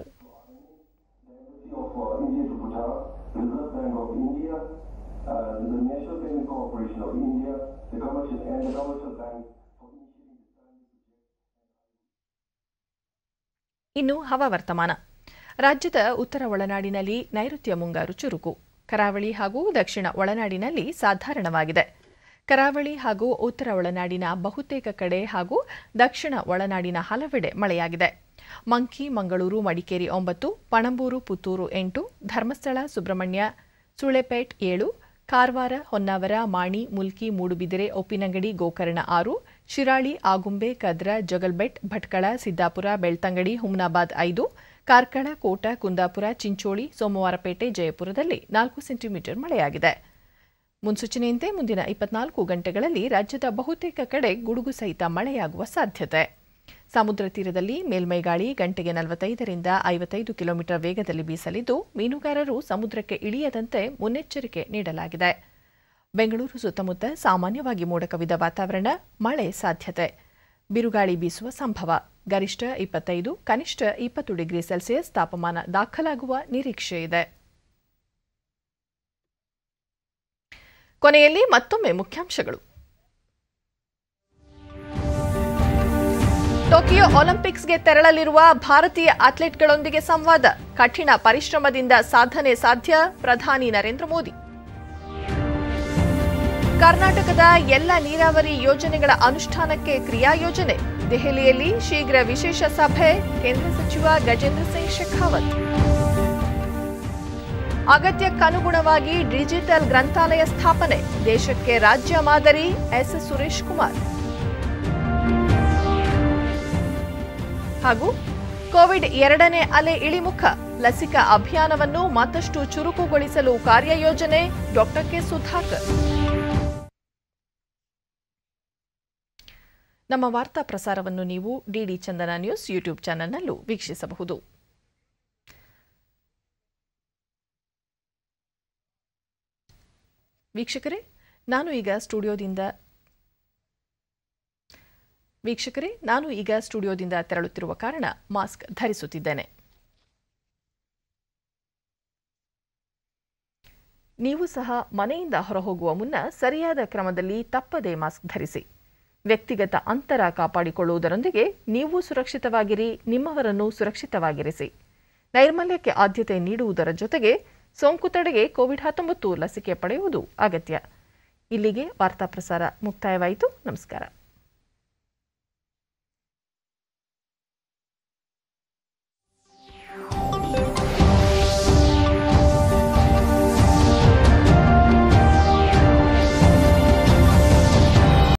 ಇನ್ನು ಹವಾವರ್ತಮಾನ ರಾಜ್ಯದ ಉತ್ತರ ಒಳನಾಡಿನಲ್ಲಿ ನೈಋತ್ಯ ಮುಂಗಾರು ಚುರುಕು ಕರಾವಳಿ ಹಾಗೂ ದಕ್ಷಿಣ ಒಳನಾಡಿನಲ್ಲಿ ಸಾಧಾರಣವಾಗಿದೆ ಕರಾವಳಿ ಹಾಗೂ ಉತ್ತರ ಒಳನಾಡಿನ ಬಹುತೇಕ ಕಡೆ ಹಾಗೂ ದಕ್ಷಿಣ ಒಳನಾಡಿನ ಹಲವೆಡೆ ಮಳೆಯಾಗಿದೆ ಮಂಕಿ ಮಂಗಳೂರು ಮಡಿಕೇರಿ ಒಂಬತ್ತು ಪಣಂಬೂರು ಪುತ್ತೂರು ಎಂಟು ಧರ್ಮಸ್ಥಳ ಸುಬ್ರಹ್ಮಣ್ಯ ಸುಳೆಪೇಟ್ ಏಳು ಕಾರವಾರ ಹೊನ್ನಾವರ ಮಾಣಿ ಮುಲ್ಕಿ ಮೂಡುಬಿದಿರೆ ಒಪ್ಪಿನಂಗಡಿ ಗೋಕರ್ಣ ಆರು ಶಿರಾಳಿ ಆಗುಂಬೆ ಕದ್ರ ಜಗಲ್ಬೆಟ್ ಭಟ್ಕಳ ಸಿದ್ದಾಪುರ ಬೆಳ್ತಂಗಡಿ ಹುಮ್ನಾಬಾದ್ ಐದು ಕಾರ್ಕಳ ಕೋಟ ಕುಂದಾಪುರ ಚಿಂಚೋಳಿ ಸೋಮವಾರಪೇಟೆ ಜಯಪುರದಲ್ಲಿ ನಾಲ್ಕು ಸೆಂಟಿಮೀಟರ್ ಮಳೆಯಾಗಿದೆ ಮುನ್ಸೂಚನೆಯಂತೆ ಮುಂದಿನ ಇಪ್ಪತ್ನಾಲ್ಕು ಗಂಟೆಗಳಲ್ಲಿ ರಾಜ್ಯದ ಬಹುತೇಕ ಕಡೆ ಗುಡುಗು ಸಹಿತ ಮಳೆಯಾಗುವ ಸಾಧ್ಯತೆ ಸಮುದ್ರ ತೀರದಲ್ಲಿ ಮೇಲ್ಮೈ ಗಾಳಿ ಗಂಟೆಗೆ ನಲವತ್ತೈದರಿಂದ ಐವತ್ತೈದು ಕಿಲೋಮೀಟರ್ ವೇಗದಲ್ಲಿ ಬೀಸಲಿದ್ದು ಮೀನುಗಾರರು ಸಮುದ್ರಕ್ಕೆ ಇಳಿಯದಂತೆ ಮುನ್ನೆಚ್ಚರಿಕೆ ನೀಡಲಾಗಿದೆ ಬೆಂಗಳೂರು ಸುತ್ತಮುತ್ತ ಸಾಮಾನ್ಯವಾಗಿ ಮೋಡ ಕವಿದ ವಾತಾವರಣ ಮಳೆ ಸಾಧ್ಯತೆ ಬಿರುಗಾಳಿ ಬೀಸುವ ಸಂಭವ ಗರಿಷ್ಠ ಇಪ್ಪತ್ತೈದು ಕನಿಷ್ಠ ಇಪ್ಪತ್ತು ಡಿಗ್ರಿ ಸೆಲ್ಸಿಯಸ್ ತಾಪಮಾನ ದಾಖಲಾಗುವ ನಿರೀಕ್ಷೆ ಇದೆ ಕೊನೆಯಲ್ಲಿ ಮತ್ತೊಮ್ಮೆ ಮುಖ್ಯಾಂಶಗಳು ಟೋಕಿಯೋ ಒಲಿಂಪಿಕ್ಸ್ಗೆ ತೆರಳಲಿರುವ ಭಾರತೀಯ ಅಥ್ಲೆಟ್ಗಳೊಂದಿಗೆ ಸಂವಾದ ಕಠಿಣ ಪರಿಶ್ರಮದಿಂದ ಸಾಧನೆ ಸಾಧ್ಯ ಪ್ರಧಾನಿ ನರೇಂದ್ರ ಮೋದಿ ಕರ್ನಾಟಕದ ಎಲ್ಲ ನೀರಾವರಿ ಯೋಜನೆಗಳ ಅನುಷ್ಠಾನಕ್ಕೆ ಕ್ರಿಯಾ ಯೋಜನೆ ದೆಹಲಿಯಲ್ಲಿ ಶೀಘ್ರ ವಿಶೇಷ ಸಭೆ ಕೇಂದ್ರ ಸಚಿವ ಗಜೇಂದ್ರ ಸಿಂಗ್ ಶೆಖಾವತ್ ಅಗತ್ಯಕ್ಕನುಗುಣವಾಗಿ ಡಿಜಿಟಲ್ ಗ್ರಂಥಾಲಯ ಸ್ಥಾಪನೆ ದೇಶಕ್ಕೆ ರಾಜ್ಯ ಮಾದರಿ ಎಸ್ ಸುರೇಶ್ ಕುಮಾರ್ ಹಾಗೂ ಕೋವಿಡ್ ಎರಡನೇ ಅಲೆ ಇಳಿಮುಖ ಲಸಿಕಾ ಅಭಿಯಾನವನ್ನು ಮತ್ತಷ್ಟು ಚುರುಕುಗೊಳಿಸಲು ಕಾರ್ಯಯೋಜನೆ ಡಾಕ್ಟರ್ ಕೆ ಸುಧಾಕರ್ ನಮ್ಮ ವಾರ್ತಾ ಪ್ರಸಾರವನ್ನು ನೀವು ಡಿಡಿ ಚಂದನ ನ್ಯೂಸ್ ಯೂಟ್ಯೂಬ್ ಚಾನೆಲ್ನಲ್ಲೂ ವೀಕ್ಷಿಸಬಹುದು ವೀಕ್ಷಕರೇ ನಾನು ಈಗ ಸ್ಟುಡಿಯೋದಿಂದ ವೀಕ್ಷಕರೇ ನಾನು ಈಗ ಸ್ಟುಡಿಯೋದಿಂದ ತೆರಳುತ್ತಿರುವ ಕಾರಣ ಮಾಸ್ಕ್ ಧರಿಸುತ್ತಿದ್ದೇನೆ ನೀವು ಸಹ ಮನೆಯಿಂದ ಹೊರಹೋಗುವ ಮುನ್ನ ಸರಿಯಾದ ಕ್ರಮದಲ್ಲಿ ತಪ್ಪದೇ ಮಾಸ್ಕ್ ಧರಿಸಿ ವ್ಯಕ್ತಿಗತ ಅಂತರ ಕಾಪಾಡಿಕೊಳ್ಳುವುದರೊಂದಿಗೆ ನೀವು ಸುರಕ್ಷಿತವಾಗಿರಿ ನಿಮ್ಮವರನ್ನು ಸುರಕ್ಷಿತವಾಗಿರಿಸಿ ನೈರ್ಮಲ್ಯಕ್ಕೆ ಆದ್ಯತೆ ನೀಡುವುದರ ಜೊತೆಗೆ ಸೋಂಕು ತಡೆಗೆ ಕೋವಿಡ್ ಹತ್ತೊಂಬತ್ತು ಲಸಿಕೆ ಪಡೆಯುವುದು ಅಗತ್ಯ ಇಲ್ಲಿಗೆ ವಾರ್ತಾ ಪ್ರಸಾರ ಮುಕ್ತಾಯವಾಯಿತು ನಮಸ್ಕಾರ